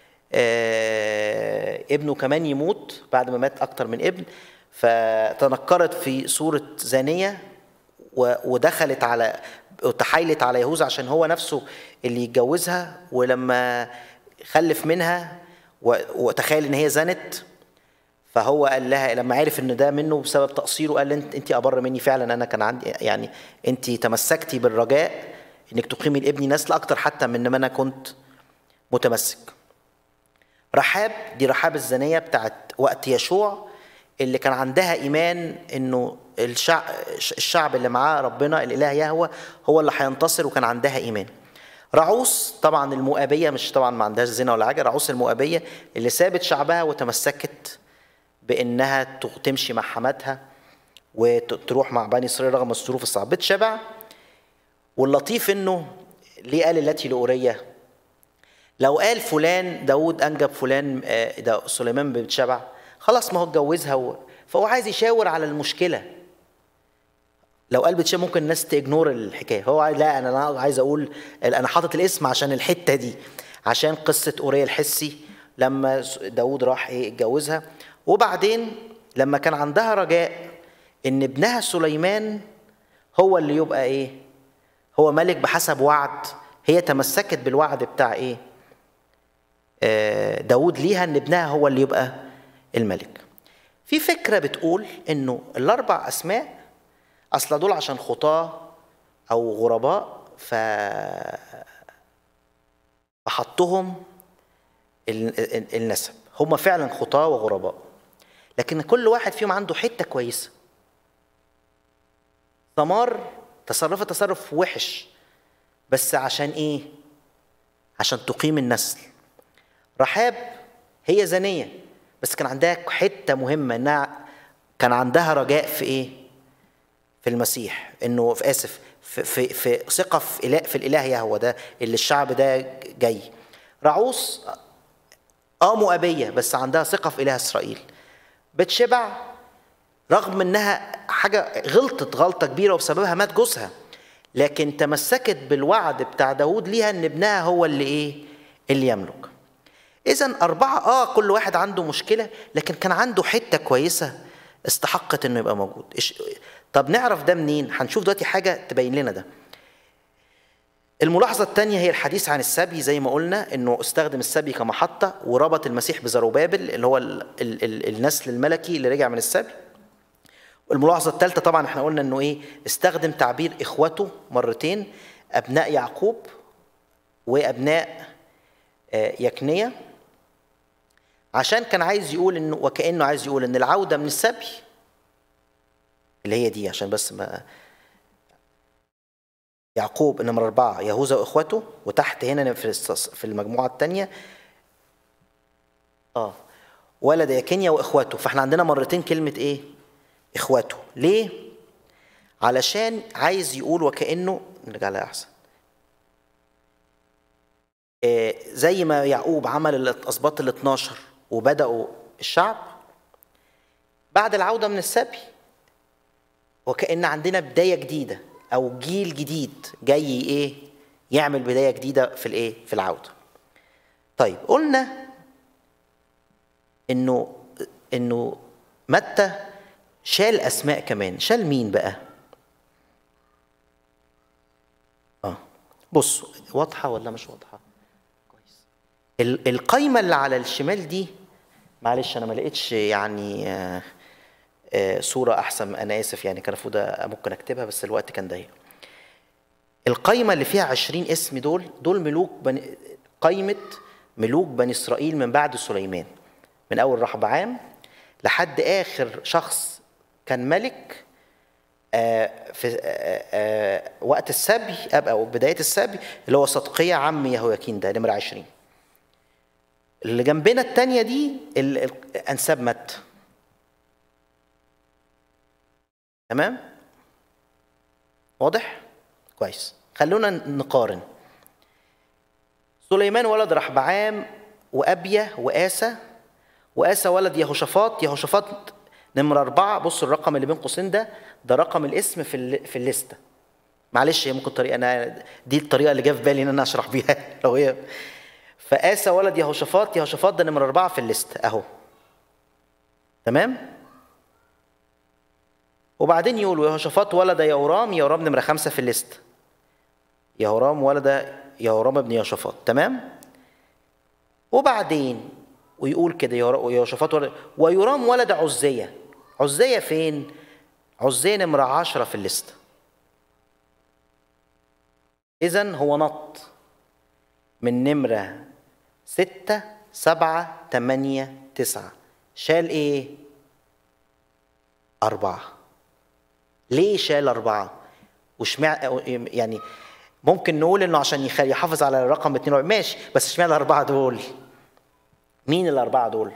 آه، ابنه كمان يموت بعد ما مات اكتر من ابن فتنكرت في صورة زانية و- ودخلت على وتحايلت على يهوذا عشان هو نفسه اللي يتجوزها ولما خلف منها و- وتخيل ان هي زنت فهو قال لها لما عرف ان ده منه بسبب تقصيره قال انت انت ابر مني فعلا انا كان عندي يعني انت تمسكتي بالرجاء انك تقيمي لابني نسل اكتر حتى من ما انا كنت متمسك رحاب دي رحاب الزانيه بتاعت وقت يشوع اللي كان عندها ايمان انه الشعب الشعب اللي معاه ربنا الاله يهوى هو اللي هينتصر وكان عندها ايمان رعوس طبعا المؤابيه مش طبعا ما عندهاش زنا ولا حاجه رعوس المؤابيه اللي سابت شعبها وتمسكت بانها ت- تمشي مع حماتها وتروح مع بني اسرائيل رغم الظروف الصعبه بتشبع واللطيف انه ليه قال التي لأورية لو قال فلان داود انجب فلان آه، ده سليمان بتشبع خلاص ما هو اتجوزها و- فهو عايز يشاور على المشكله لو قال بتشبع ممكن الناس تجنور الحكايه هو عايز لا انا أنا عايز اقول انا حاطط الاسم عشان الحته دي عشان قصه اوريا الحسي لما داود راح ايه اتجوزها وبعدين لما كان عندها رجاء ان ابنها سليمان هو اللي يبقى ايه هو ملك بحسب وعد هي تمسكت بالوعد بتاع ايه آه، داود ليها ان ابنها هو اللي يبقى الملك في فكرة بتقول انه الاربع اسماء اصل دول عشان خطاة او غرباء ف فحطهم ال- ال- النسب هم فعلا خطاة وغرباء لكن كل واحد فيهم عنده حتة كويسة ثمار تصرفت تصرف وحش بس عشان ايه عشان تقيم النسل رحاب هي زانية بس كان عندها حتة مهمة انها كان عندها رجاء في ايه في المسيح انه في اسف في في, في ثقة في اله في الاله يهوه ده اللي الشعب ده جاي رعوس اه مؤابية بس عندها ثقة في اله اسرائيل بتشبع رغم انها حاجه غلطت غلطه كبيره وبسببها مات جوزها لكن تمسكت بالوعد بتاع داود ليها ان ابنها هو اللي ايه اللي يملك اذا اربعه اه كل واحد عنده مشكله لكن كان عنده حته كويسه استحقت انه يبقى موجود إيش طب نعرف ده منين هنشوف دلوقتي حاجه تبين لنا ده الملاحظة الثانية هي الحديث عن السبي زي ما قلنا انه استخدم السبي كمحطة وربط المسيح بزروبابل اللي هو ال ال ال النسل الملكي اللي رجع من السبي الملاحظة الثالثة طبعا احنا قلنا انه ايه استخدم تعبير اخوته مرتين ابناء يعقوب وابناء آه، يكنية عشان كان عايز يقول انه وكأنه عايز يقول ان العودة من السبي اللي هي دي عشان بس ما يعقوب نمرة أربعة يهوذا وإخوته وتحت هنا في الس- في المجموعة الثانية اه ولد يكنيا وإخوته فاحنا عندنا مرتين كلمة إيه؟ إخوته ليه؟ علشان عايز يقول وكأنه نرجع لها أحسن آه، زي ما يعقوب عمل الأسباط ال 12 وبدأوا الشعب بعد العودة من السبي وكأن عندنا بداية جديدة أو جيل جديد جاي إيه يعمل بداية جديدة في الإيه في العودة طيب قلنا إنه إنه متى شال أسماء كمان شال مين بقى آه بص واضحة ولا مش واضحة كويس ال- القايمة اللي على الشمال دي معلش أنا ما لقيتش يعني آه آه، صورة أحسن أنا آسف يعني كان المفروض ممكن أكتبها بس الوقت كان ضيق. القايمة اللي فيها عشرين اسم دول دول ملوك بني قايمة ملوك بني إسرائيل من بعد سليمان من أول رحبعام لحد آخر شخص كان ملك آه، في آه، آه، وقت السبي أو بداية السبي اللي هو صدقية عم يهوياكين ده نمرة عشرين اللي جنبنا التانية دي ال- ال- أنساب مت تمام واضح كويس خلونا نقارن سليمان ولد رحبعام وأبية وآسى وآسى ولد يهوشافاط يهوشافاط نمرة أربعة بص الرقم اللي بين قوسين ده ده رقم الاسم في ال- في الليستة معلش هي ممكن طريقة أنا دي الطريقة اللي جه في بالي إن أنا أشرح بيها لو هي فآسى ولد يهوشافاط يهوشافاط ده نمرة أربعة في الليست أهو تمام وبعدين يقولوا يهوشافاط ولد يورام يورام نمرة خمسة في الليست يهورام ولد يهورام ابن يهوشافاط تمام وبعدين ويقول كده يهور- يهوشافاط ولد ويرام ولد عزية عزية فين؟ عزية نمرة عشرة في الليست إذا هو نط من نمرة ستة سبعة تمانية تسعة شال إيه؟ أربعة ليه شال أربعة؟ وشمع يعني ممكن نقول إنه عشان يخ- يحافظ على الرقم 42 ماشي بس اشمعنى الأربعة دول؟ مين الأربعة دول؟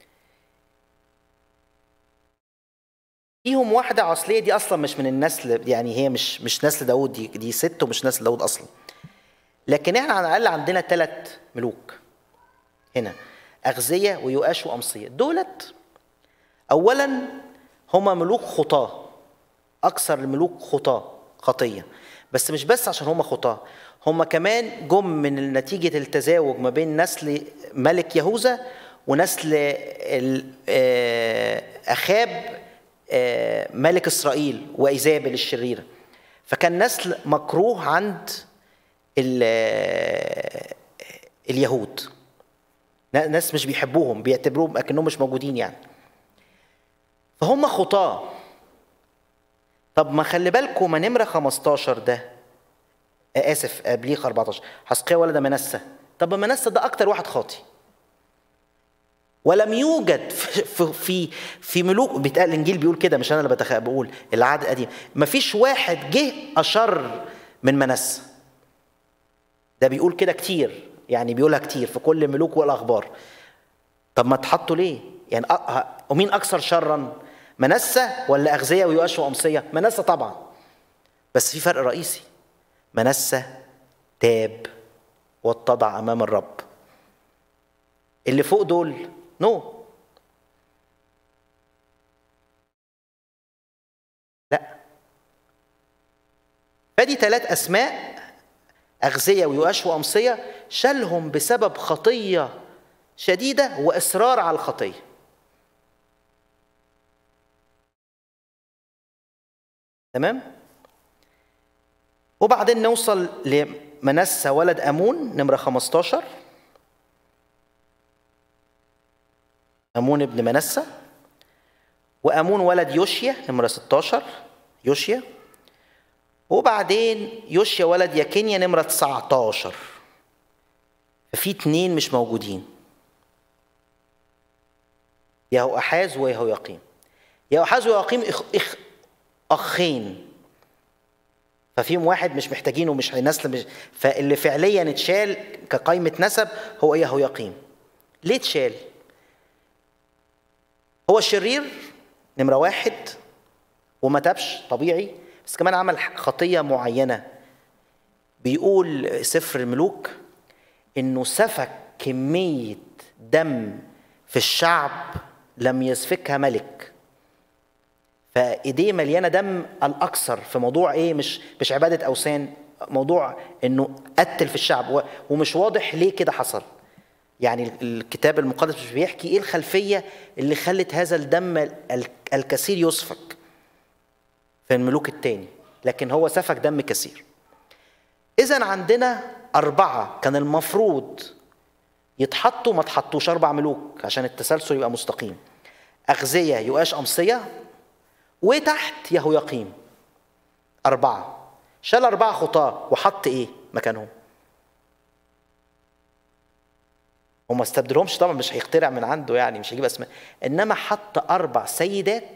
فيهم واحدة عصلية دي أصلا مش من النسل يعني هي مش مش نسل داود دي دي ست ومش نسل داود أصلا لكن احنا على الأقل عندنا ثلاث ملوك هنا أغزية ويؤاش وأمصية دولت أولا هما ملوك خطاة أكثر الملوك خطاة خطية بس مش بس عشان هما خطاة هما كمان جم من نتيجة التزاوج ما بين نسل ملك يهوذا ونسل ال- آه، أخاب آه، ملك إسرائيل وإيزابل الشريرة فكان نسل مكروه عند ال- آه، اليهود ناس مش بيحبوهم بيعتبروهم اكنهم مش موجودين يعني فهم خطاه طب ما خلي بالكم ما نمره 15 ده آه، اسف قبليه 14 حسقيا ولد منسى طب منسى ده اكتر واحد خاطي ولم يوجد في في في, في ملوك بيتقال الانجيل بيقول كده مش انا اللي بتخ... بقول العهد القديم مفيش واحد جه اشر من منسى ده بيقول كده كتير يعني بيقولها كتير في كل ملوك والاخبار طب ما تحطوا ليه يعني أ- ه- ومين اكثر شرا منسى ولا اغذيه ويؤاش وامصيه منسى طبعا بس في فرق رئيسي منسى تاب واتضع امام الرب اللي فوق دول نو no. لا فدي ثلاث اسماء أغذية ويؤاش وأمصية شالهم بسبب خطية شديدة وإصرار على الخطية تمام وبعدين نوصل لمنسى ولد أمون نمرة 15 أمون ابن منسى وأمون ولد يوشيا نمرة 16 يوشيا وبعدين يوشيا ولد يكينيا نمرة 19 ففي اتنين مش موجودين يهو أحاز ويهو يقيم يهو أحاز ويقيم إخ إخ أخين ففيهم واحد مش محتاجينه مش نسل مش فاللي فعليا اتشال كقائمة نسب هو يهو يقيم ليه اتشال؟ هو الشرير نمرة واحد وما تابش طبيعي بس كمان عمل خطية معينة بيقول سفر الملوك انه سفك كمية دم في الشعب لم يسفكها ملك فايديه مليانه دم الاكثر في موضوع ايه مش مش عباده اوثان موضوع انه قتل في الشعب و- ومش واضح ليه كده حصل يعني الكتاب المقدس مش بيحكي ايه الخلفيه اللي خلت هذا الدم ال- الكثير يسفك في الملوك الثاني لكن هو سفك دم كثير اذا عندنا اربعه كان المفروض يتحطوا ما تحطوش اربع ملوك عشان التسلسل يبقى مستقيم اغذيه يؤاش امصيه وتحت يهو يقيم اربعه شال اربعه خطاه وحط ايه مكانهم وما استبدلهمش طبعا مش هيخترع من عنده يعني مش هيجيب اسماء انما حط اربع سيدات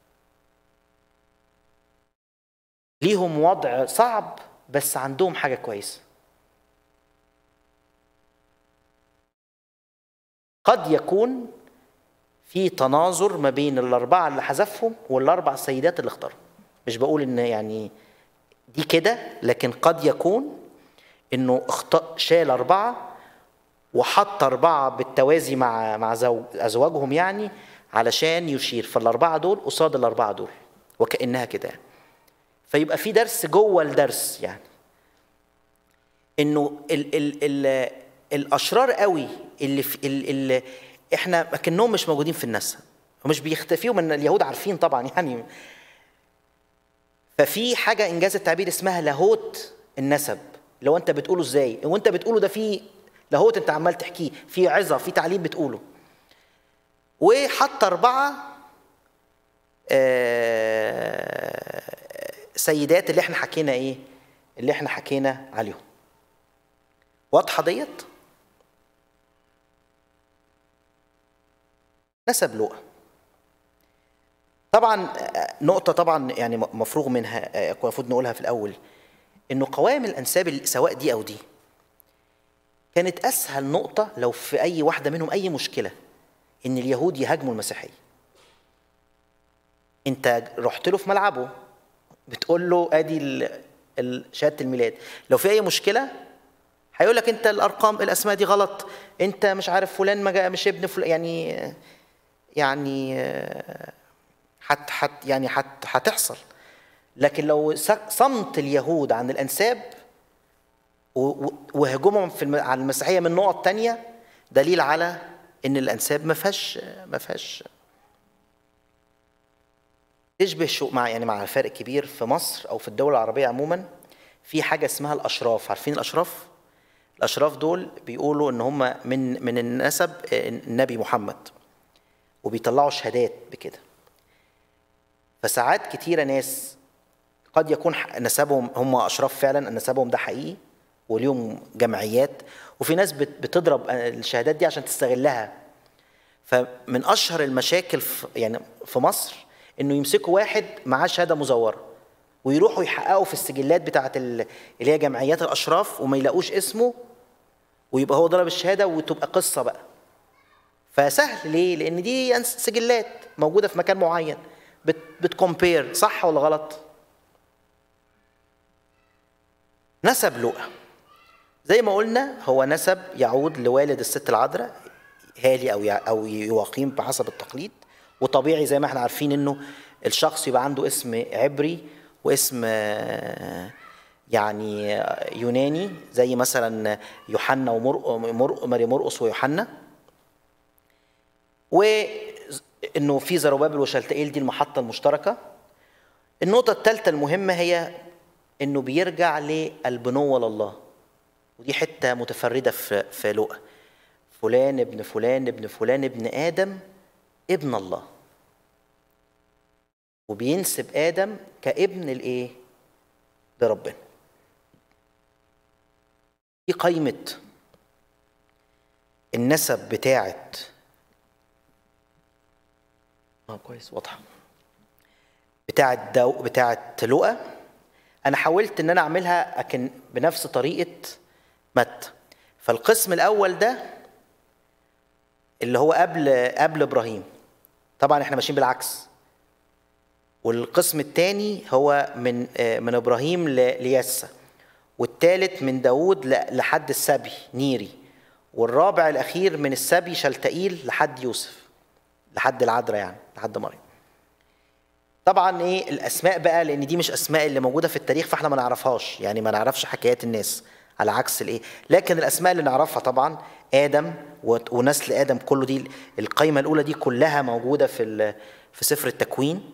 ليهم وضع صعب بس عندهم حاجه كويسه قد يكون في تناظر ما بين الأربعة اللي حذفهم والأربع سيدات اللي اختارهم مش بقول إن يعني دي كده لكن قد يكون إنه اخت... شال أربعة وحط أربعة بالتوازي مع مع زوج أزواجهم يعني علشان يشير فالأربعة دول قصاد الأربعة دول وكأنها كده يعني. فيبقى في درس جوه الدرس يعني انه ال ال ال الاشرار قوي اللي في ال ال احنا كانهم مش موجودين في الناس ومش بيختفيوا من اليهود عارفين طبعا يعني ففي حاجه انجاز التعبير اسمها لاهوت النسب لو انت بتقوله ازاي وانت بتقوله ده في لاهوت انت عمال تحكيه في عظه في تعليم بتقوله وحط اربعه آه سيدات اللي احنا حكينا ايه اللي احنا حكينا عليهم واضحه ديت نسب لؤى طبعا نقطة طبعا يعني مفروغ منها المفروض نقولها في الأول إنه قوائم الأنساب سواء دي أو دي كانت أسهل نقطة لو في أي واحدة منهم أي مشكلة إن اليهود يهاجموا المسيحية أنت رحت له في ملعبه بتقول له ادي شهاده الميلاد لو في اي مشكله هيقول لك انت الارقام الاسماء دي غلط انت مش عارف فلان ما مش ابن فلان يعني يعني حت حت يعني حت هتحصل لكن لو صمت اليهود عن الانساب وهجومهم في على المسيحيه من نقط تانية دليل على ان الانساب ما فيهاش ما فيهاش تشبه شو مع يعني مع فرق كبير في مصر او في الدول العربيه عموما في حاجه اسمها الاشراف عارفين الاشراف الاشراف دول بيقولوا ان هم من من النسب النبي محمد وبيطلعوا شهادات بكده فساعات كتيرة ناس قد يكون نسبهم هم اشراف فعلا نسبهم ده حقيقي وليهم جمعيات وفي ناس بتضرب الشهادات دي عشان تستغلها فمن اشهر المشاكل في يعني في مصر انه يمسكوا واحد معاه شهاده مزوره ويروحوا يحققوا في السجلات بتاعه اللي هي جمعيات الاشراف وما يلاقوش اسمه ويبقى هو ضرب الشهاده وتبقى قصه بقى فسهل ليه لان دي سجلات موجوده في مكان معين بت بتكومبير صح ولا غلط نسب لؤى زي ما قلنا هو نسب يعود لوالد الست العذراء هالي او او يواقيم بحسب التقليد وطبيعي زي ما احنا عارفين انه الشخص يبقى عنده اسم عبري واسم يعني يوناني زي مثلا يوحنا ومر ماري مرقس ويوحنا وانه في زروبابل وشلتائيل دي المحطه المشتركه النقطه الثالثه المهمه هي انه بيرجع للبنوه لله ودي حته متفرده في في لقا فلان ابن فلان ابن فلان ابن ادم ابن الله وبينسب ادم كابن الايه لربنا دي قايمه النسب بتاعه اه كويس واضحه بتاعه دو بتاعه لؤى انا حاولت ان انا اعملها لكن بنفس طريقه متى فالقسم الاول ده اللي هو قبل قبل ابراهيم طبعا احنا ماشيين بالعكس والقسم الثاني هو من من ابراهيم لياسا والثالث من داوود لحد السبي نيري والرابع الاخير من السبي شلتائيل لحد يوسف لحد العذراء يعني لحد مريم طبعا ايه الاسماء بقى لان دي مش اسماء اللي موجوده في التاريخ فاحنا ما نعرفهاش يعني ما نعرفش حكايات الناس على عكس الايه لكن الاسماء اللي نعرفها طبعا ادم ونسل ادم كله دي القايمه الاولى دي كلها موجوده في في سفر التكوين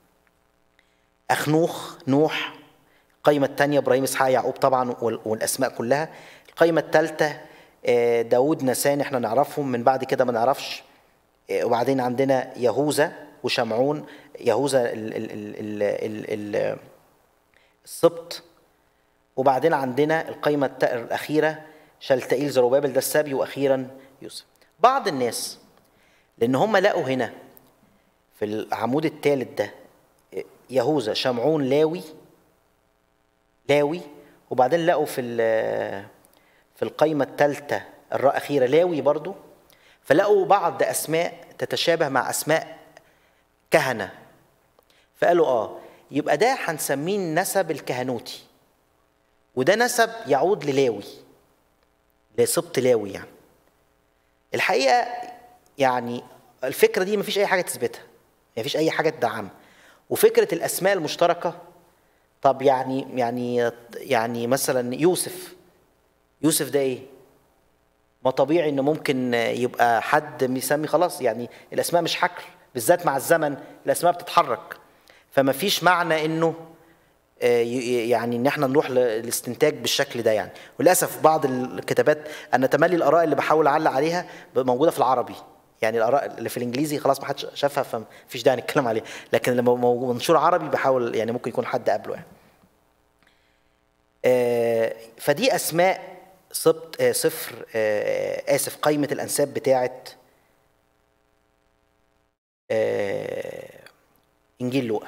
اخنوخ نوح القايمه الثانيه ابراهيم اسحاق يعقوب طبعا والاسماء كلها القايمه الثالثه داود نسان احنا نعرفهم من بعد كده ما نعرفش وبعدين عندنا يهوذا وشمعون يهوذا السبط وبعدين عندنا القايمة الأخيرة شلتائيل زروبابل ده السبي وأخيرا يوسف بعض الناس لأن هم لقوا هنا في العمود الثالث ده يهوذا شمعون لاوي لاوي وبعدين لقوا في في القايمة الثالثة الأخيرة لاوي برضو فلقوا بعض اسماء تتشابه مع اسماء كهنه فقالوا اه يبقى ده هنسميه النسب الكهنوتي وده نسب يعود للاوي لسبط لاوي يعني الحقيقه يعني الفكره دي مفيش اي حاجه تثبتها مفيش اي حاجه تدعمها وفكره الاسماء المشتركه طب يعني يعني يعني مثلا يوسف يوسف ده ايه ما طبيعي ان ممكن يبقى حد بيسمي خلاص يعني الاسماء مش حكر بالذات مع الزمن الاسماء بتتحرك فما فيش معنى انه آه، ي- يعني ان احنا نروح للاستنتاج بالشكل ده يعني وللاسف بعض الكتابات انا تملي الاراء اللي بحاول اعلق عليها موجوده في العربي يعني الاراء اللي في الانجليزي خلاص ما حدش شافها فمفيش داعي نتكلم عليها لكن لما مو- منشور عربي بحاول يعني ممكن يكون حد قبله يعني آه، فدي اسماء سبط آه، صفر آه، اسف قائمه الانساب بتاعه آه، انجيل لوقا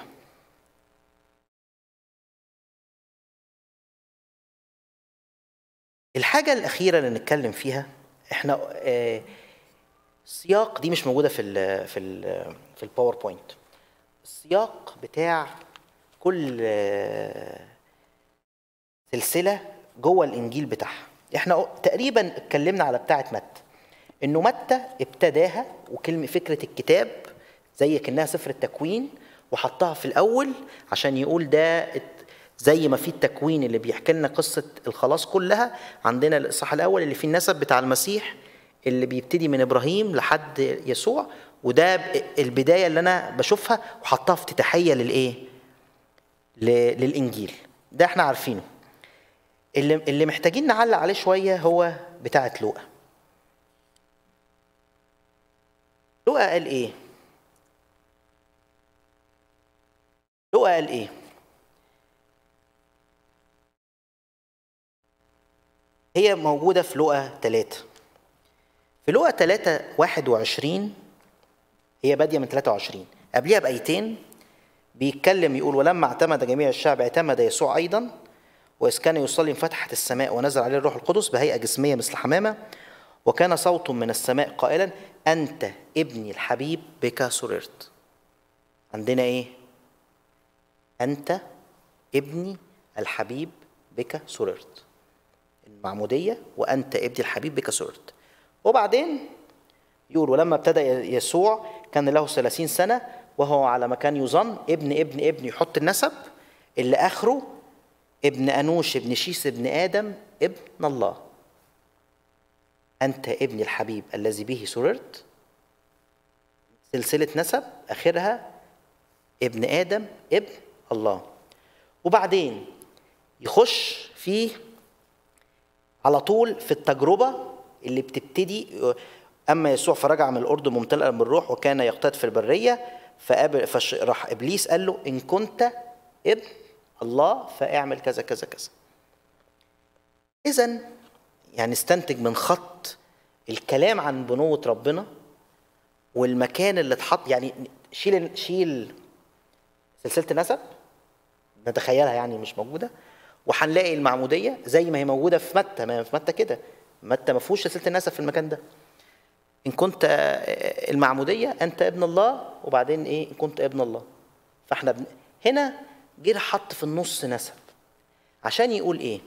الحاجه الاخيره اللي نتكلم فيها احنا آه، السياق دي مش موجوده في ال في ال في الباوربوينت السياق بتاع كل آه، سلسله جوه الانجيل بتاعها احنا تقريبا اتكلمنا على بتاعه متى انه متى ابتداها وكلمه فكره الكتاب زي كانها سفر التكوين وحطها في الاول عشان يقول ده ات- زي ما في التكوين اللي بيحكي لنا قصه الخلاص كلها عندنا الاصحاح الاول اللي فيه النسب بتاع المسيح اللي بيبتدي من ابراهيم لحد يسوع وده ب- البدايه اللي انا بشوفها وحطها افتتاحيه للايه؟ ل- للانجيل ده احنا عارفينه اللي اللي محتاجين نعلق عليه شويه هو بتاعه لوقا لوقا قال ايه لوقا قال ايه هي موجوده في لوقا 3 في لوقا 3 21 هي باديه من 23 قبليها بايتين بيتكلم يقول ولما اعتمد جميع الشعب اعتمد يسوع ايضا واذ كان يصلي انفتحت السماء ونزل عليه الروح القدس بهيئه جسميه مثل حمامه وكان صوت من السماء قائلا انت ابني الحبيب بك سررت عندنا ايه انت ابني الحبيب بك سررت المعموديه وانت ابني الحبيب بك سررت وبعدين يقول ولما ابتدى يسوع كان له ثلاثين سنة وهو على ما كان يظن ابن ابن ابن يحط النسب اللي آخره ابن أنوش ابن شيس ابن آدم ابن الله أنت ابني الحبيب الذي به سررت سلسلة نسب آخرها ابن آدم ابن الله وبعدين يخش في على طول في التجربة اللي بتبتدي أما يسوع فرجع من الأردن ممتلئا بالروح وكان يقتاد في البرية فقابل فش راح إبليس قال له إن كنت ابن الله فاعمل كذا كذا كذا إذا يعني استنتج من خط الكلام عن بنوة ربنا والمكان اللي اتحط يعني شيل شيل سلسلة النسب نتخيلها يعني مش موجودة وهنلاقي المعمودية زي ما هي موجودة في متى ما في متى كده متى ما فيهوش سلسلة النسب في المكان ده إن كنت المعمودية أنت ابن الله وبعدين إيه إن كنت ابن الله فإحنا بن... هنا جه حط في النص نسب عشان يقول إيه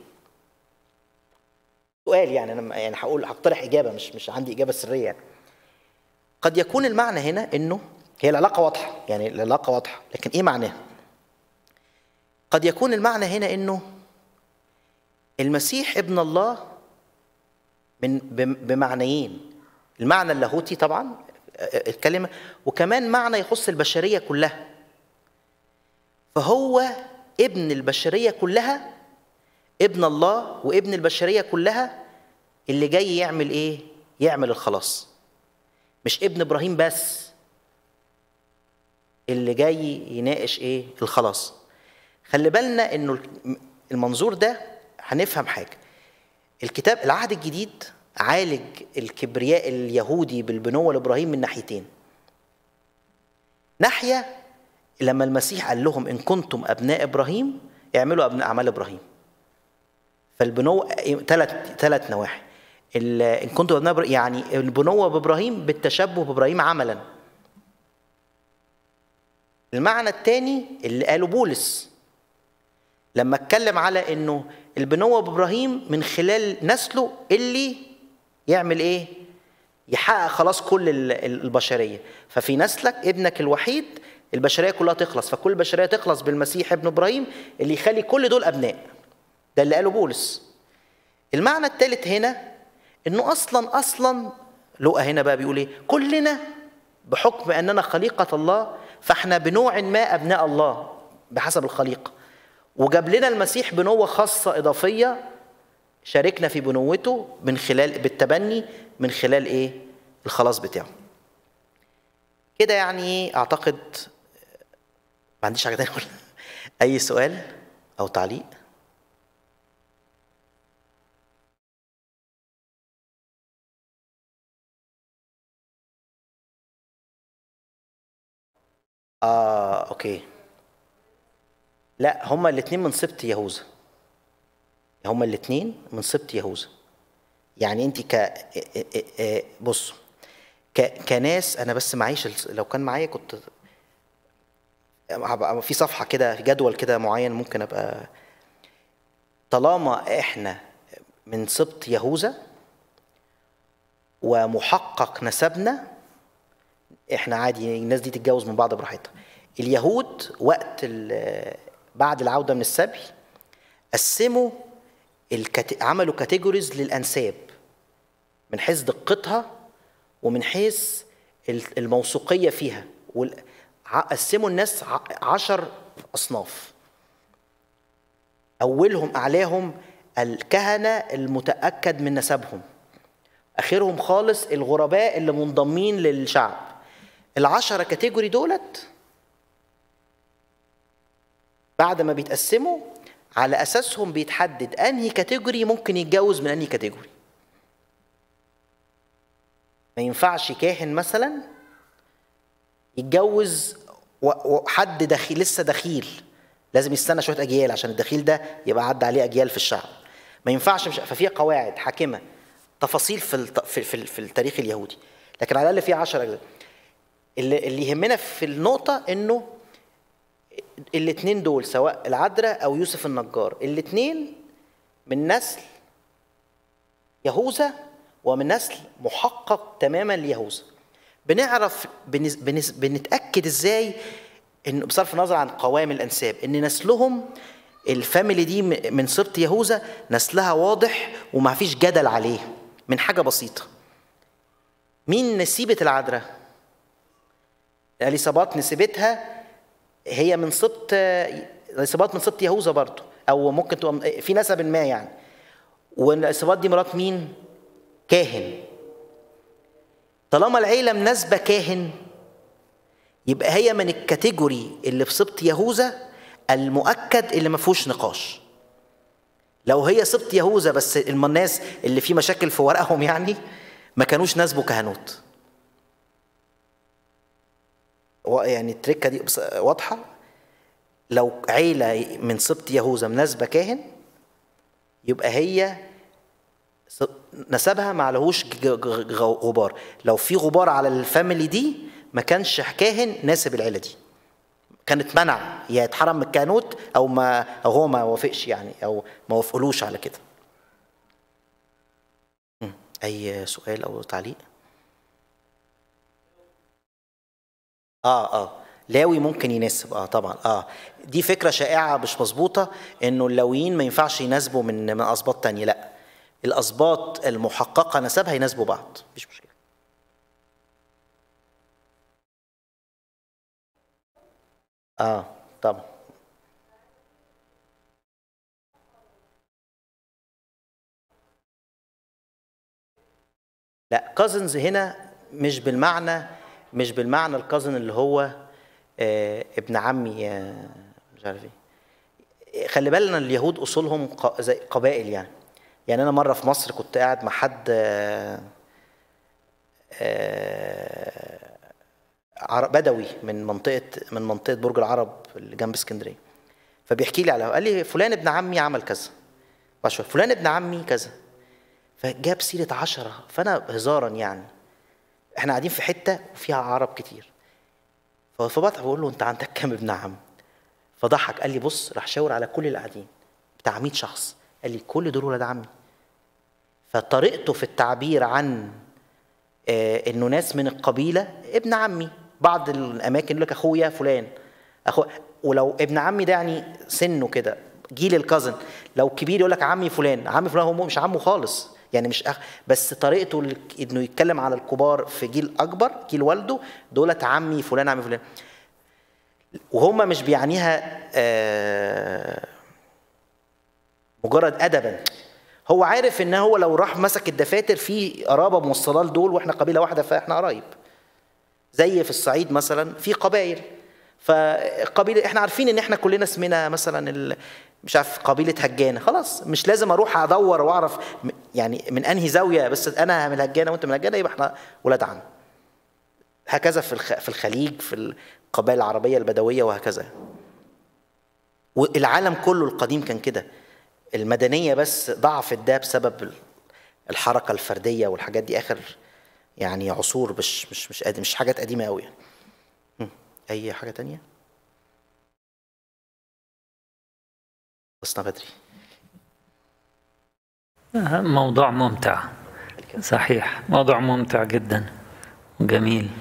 سؤال يعني أنا يعني هقول هقترح إجابة مش مش عندي إجابة سرية يعني. قد يكون المعنى هنا إنه هي العلاقة واضحة يعني العلاقة واضحة لكن إيه معناها؟ قد يكون المعنى هنا إنه المسيح ابن الله من بمعنيين المعنى اللاهوتي طبعا الكلمة وكمان معنى يخص البشرية كلها فهو ابن البشرية كلها ابن الله وابن البشرية كلها اللي جاي يعمل ايه يعمل الخلاص مش ابن ابراهيم بس اللي جاي يناقش ايه الخلاص خلي بالنا انه المنظور ده هنفهم حاجه الكتاب العهد الجديد عالج الكبرياء اليهودي بالبنوة لإبراهيم من ناحيتين ناحية لما المسيح قال لهم إن كنتم أبناء إبراهيم اعملوا أبناء أعمال إبراهيم فالبنوة ثلاث ثلاث نواحي ال- ان كنتم ابناء إبرا- يعني البنوه بابراهيم بالتشبه بابراهيم عملا المعنى الثاني اللي قاله بولس لما اتكلم على انه البنوه بابراهيم من خلال نسله اللي يعمل ايه يحقق خلاص كل ال- ال- البشريه ففي نسلك ابنك الوحيد البشريه كلها تخلص فكل البشريه تخلص بالمسيح ابن ابراهيم اللي يخلي كل دول ابناء ده اللي قاله بولس المعنى الثالث هنا انه اصلا اصلا لقى هنا بقى بيقول ايه كلنا بحكم اننا خليقه الله فاحنا بنوع ما ابناء الله بحسب الخليقه وجاب لنا المسيح بنوه خاصه اضافيه شاركنا في بنوته من خلال بالتبني من خلال ايه الخلاص بتاعه كده يعني ايه اعتقد ما عنديش حاجه تانية اقولها اي سؤال او تعليق اه اوكي لا هما الاثنين من سبط يهوذا هما الاثنين من سبط يهوذا يعني انت ك بص ك... كناس انا بس معيش الس- لو كان معايا كنت هبقى في صفحه كده في جدول كده معين ممكن ابقى طالما احنا من سبط يهوذا ومحقق نسبنا احنا عادي الناس دي تتجوز من بعض براحتها اليهود وقت ال- بعد العوده من السبي قسموا الكت... عملوا كاتيجوريز للانساب من حيث دقتها ومن حيث ال- الموثوقيه فيها وال... ع- قسموا الناس ع- عشر اصناف اولهم اعلاهم الكهنه المتاكد من نسبهم اخرهم خالص الغرباء اللي منضمين للشعب العشرة كاتيجوري دولت بعد ما بيتقسموا على اساسهم بيتحدد انهي كاتيجوري ممكن يتجوز من انهي كاتيجوري ما ينفعش كاهن مثلا يتجوز و- وحد دخيل لسه دخيل لازم يستنى شويه اجيال عشان الدخيل ده يبقى عدى عليه اجيال في الشعب ما ينفعش مش ففي قواعد حاكمه تفاصيل في الت- في في, في التاريخ اليهودي لكن على الاقل في 10 اجزاء اللي, اللي يهمنا في النقطه انه الاثنين دول سواء العذراء او يوسف النجار الاثنين من نسل يهوذا ومن نسل محقق تماما ليهوذا بنعرف بنز... بنز... بنتاكد ازاي ان بصرف النظر عن قوام الانساب ان نسلهم الفاميلي دي م- من سبط يهوذا نسلها واضح وما فيش جدل عليه من حاجه بسيطه مين نسيبه العذراء اليصابات نسبتها هي من سبط اليصابات من سبط يهوذا برضه او ممكن تبقى في نسب ما يعني واليصابات دي مرات مين كاهن طالما العيله مناسبه كاهن يبقى هي من الكاتيجوري اللي في سبط يهوذا المؤكد اللي ما فيهوش نقاش لو هي سبط يهوذا بس الم- الناس اللي في مشاكل في ورقهم يعني ما كانوش ناسبوا كهنوت و- يعني التركه دي بص- واضحه لو عيله من سبط يهوذا مناسبه كاهن يبقى هي س- نسبها ما عليهوش ج- ج- ج- غبار لو في غبار على الفاميلي دي ما كانش كاهن ناسب العيله دي كانت منع يا يتحرم من الكهنوت او ما او هو ما وافقش يعني او ما وافقلوش على كده مم. اي سؤال او تعليق اه اه لاوي ممكن يناسب اه طبعا اه دي فكره شائعه مش مظبوطه انه اللاويين ما ينفعش يناسبوا من من اسباط تانية لا الاسباط المحققه نسبها يناسبوا بعض مفيش مشكله اه طبعا لا كازنز هنا مش بالمعنى مش بالمعنى الكازن اللي هو آه ابن عمي آه مش عارف ايه خلي بالنا اليهود اصولهم ق- زي قبائل يعني يعني انا مره في مصر كنت قاعد مع حد آه آه عر- بدوي من منطقه من منطقه برج العرب اللي جنب اسكندريه فبيحكي لي على قال لي فلان ابن عمي عمل كذا بشوف فلان ابن عمي كذا فجاب سيره عشرة فانا هزارا يعني احنا قاعدين في حته وفيها عرب كتير فبضحك بقول له انت عندك كام ابن عم فضحك قال لي بص راح شاور على كل اللي قاعدين بتاع 100 شخص قال لي كل دول ولاد عمي فطريقته في التعبير عن آه انه ناس من القبيله ابن عمي بعض الاماكن يقول لك اخويا فلان اخو ولو ابن عمي ده يعني سنه كده جيل الكازن لو كبير يقول لك عمي فلان عمي فلان هو مش عمه خالص يعني مش أخ بس طريقته ال- انه يتكلم على الكبار في جيل اكبر جيل والده دولت عمي فلان عمي فلان وهم مش بيعنيها آه مجرد ادبا هو عارف ان هو لو راح مسك الدفاتر في قرابه موصله لدول واحنا قبيله واحده فاحنا قرايب زي في الصعيد مثلا في قبائل فقبيله احنا عارفين ان احنا كلنا اسمنا مثلا ال... مش عارف قبيله هجانه خلاص مش لازم اروح ادور واعرف م- يعني من انهي زاويه بس انا من الهجانه وانت من الهجانه يبقى احنا ولاد عم هكذا في الخ... في الخليج في القبائل العربيه البدويه وهكذا والعالم كله القديم كان كده المدنيه بس ضعفت ده بسبب ال- الحركه الفرديه والحاجات دي اخر يعني عصور مش مش مش قديم مش حاجات قديمه قوي يعني هم. اي حاجه تانية خلصنا بدري موضوع ممتع صحيح موضوع ممتع جدا وجميل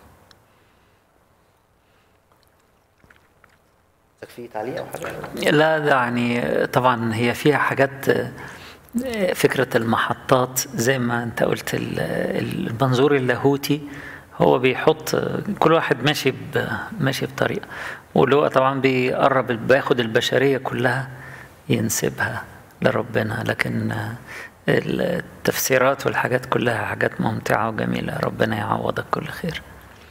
في تعليق او حاجه لا ده يعني طبعا هي فيها حاجات فكرة المحطات زي ما انت قلت ال- المنظور اللاهوتي هو بيحط كل واحد ماشي ب- ماشي بطريقة واللي هو طبعا بيقرب بياخد البشرية كلها ينسبها لربنا لكن التفسيرات والحاجات كلها حاجات ممتعة وجميلة ربنا يعوضك كل خير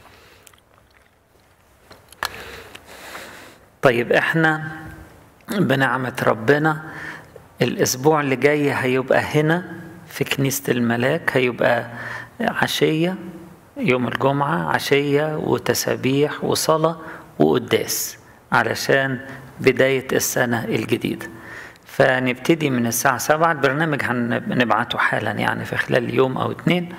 طيب احنا بنعمة ربنا الأسبوع اللي جاي هيبقى هنا في كنيسة الملاك هيبقى عشية يوم الجمعة عشية وتسابيح وصلاة وقداس علشان بداية السنة الجديدة فنبتدي من الساعة سبعة البرنامج هنبعته حالا يعني في خلال يوم أو اتنين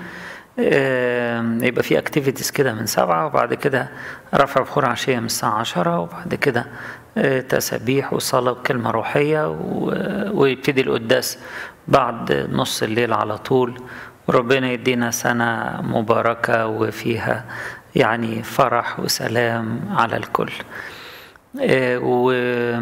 آم، يبقى في اكتيفيتيز كده من سبعة وبعد كده رفع بخور عشية من الساعة عشرة وبعد كده آه، تسابيح وصلاة وكلمة روحية و- ويبتدي القداس بعد نص الليل على طول وربنا يدينا سنة مباركة وفيها يعني فرح وسلام على الكل آه، و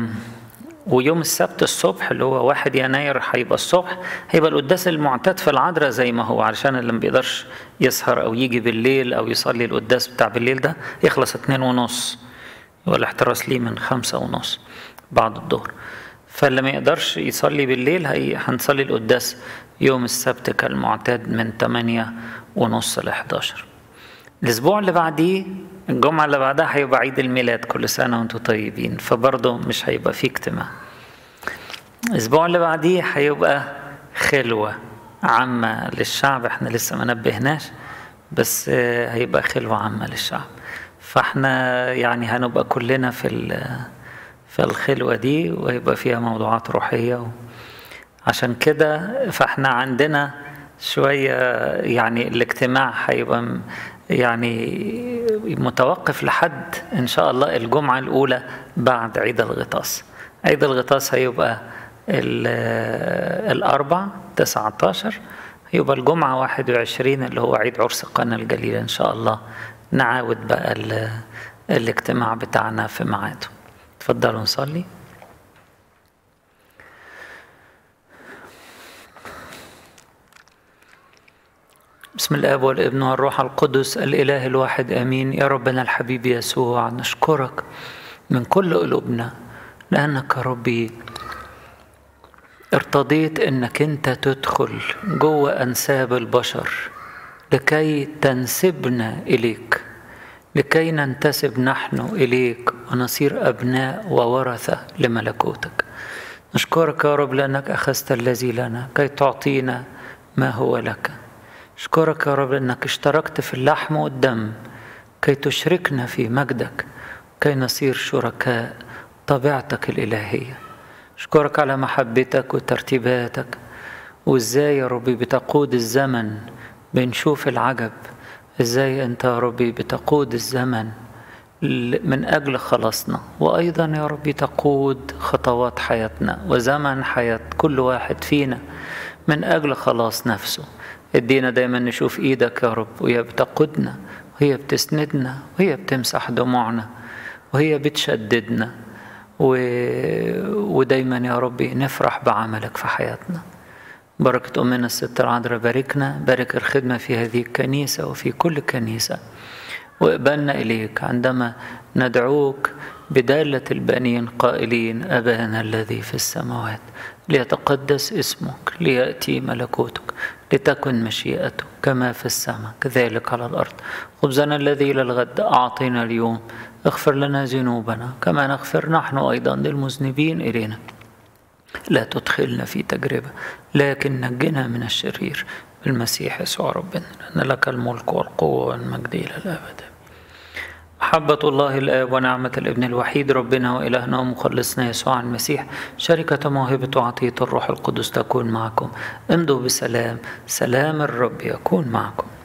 ويوم السبت الصبح اللي هو واحد يناير هيبقى الصبح هيبقى القداس المعتاد في العذراء زي ما هو علشان اللي ما بيقدرش يسهر او يجي بالليل او يصلي القداس بتاع بالليل ده يخلص اتنين ونص والاحتراس ليه من خمسة ونص بعد الظهر فاللي ما يقدرش يصلي بالليل هي هنصلي القداس يوم السبت كالمعتاد من 8 ونص ل 11 الاسبوع اللي بعديه الجمعه اللي بعدها هيبقى عيد الميلاد كل سنه وانتم طيبين فبرضه مش هيبقى فيه اجتماع الاسبوع اللي بعديه هيبقى خلوه عامه للشعب احنا لسه ما نبهناش بس آه، هيبقى خلوه عامه للشعب فاحنا يعني هنبقى كلنا في ال- في الخلوه دي وهيبقى فيها موضوعات روحيه و... عشان كده فاحنا عندنا شوية يعني الاجتماع هيبقى م- يعني متوقف لحد إن شاء الله الجمعة الأولى بعد عيد الغطاس عيد الغطاس هيبقى ال- الأربع 19 هيبقى الجمعة 21 اللي هو عيد عرس قنا الجليل إن شاء الله نعاود بقى ال- الاجتماع بتاعنا في ميعاده تفضلوا نصلي بسم الاب والابن والروح القدس الاله الواحد امين يا ربنا الحبيب يسوع نشكرك من كل قلوبنا لانك يا ربي ارتضيت انك انت تدخل جوه انساب البشر لكي تنسبنا اليك لكي ننتسب نحن اليك ونصير ابناء وورثه لملكوتك نشكرك يا رب لانك اخذت الذي لنا كي تعطينا ما هو لك أشكرك يا رب أنك اشتركت في اللحم والدم كي تشركنا في مجدك كي نصير شركاء طبيعتك الإلهية أشكرك على محبتك وترتيباتك وازاي يا ربي بتقود الزمن بنشوف العجب ازاي انت يا ربي بتقود الزمن من أجل خلاصنا وأيضا يا ربي تقود خطوات حياتنا وزمن حياة كل واحد فينا من أجل خلاص نفسه ادينا دايما نشوف ايدك يا رب وهي بتقودنا وهي بتسندنا وهي بتمسح دموعنا وهي بتشددنا و... ودايما يا ربي نفرح بعملك في حياتنا بركة أمنا الست العذراء باركنا بارك الخدمة في هذه الكنيسة وفي كل كنيسة واقبلنا إليك عندما ندعوك بدالة البنين قائلين أبانا الذي في السماوات ليتقدس اسمك ليأتي ملكوتك لتكن مشيئتك كما في السماء كذلك على الأرض خبزنا الذي للغد أعطينا اليوم اغفر لنا ذنوبنا كما نغفر نحن أيضا للمذنبين إلينا لا تدخلنا في تجربة لكن نجنا من الشرير بالمسيح يسوع ربنا لأن لك الملك والقوة والمجد إلى الأبد محبة الله الآب ونعمة الابن الوحيد ربنا وإلهنا ومخلصنا يسوع المسيح شركة موهبة وعطية الروح القدس تكون معكم امضوا بسلام سلام الرب يكون معكم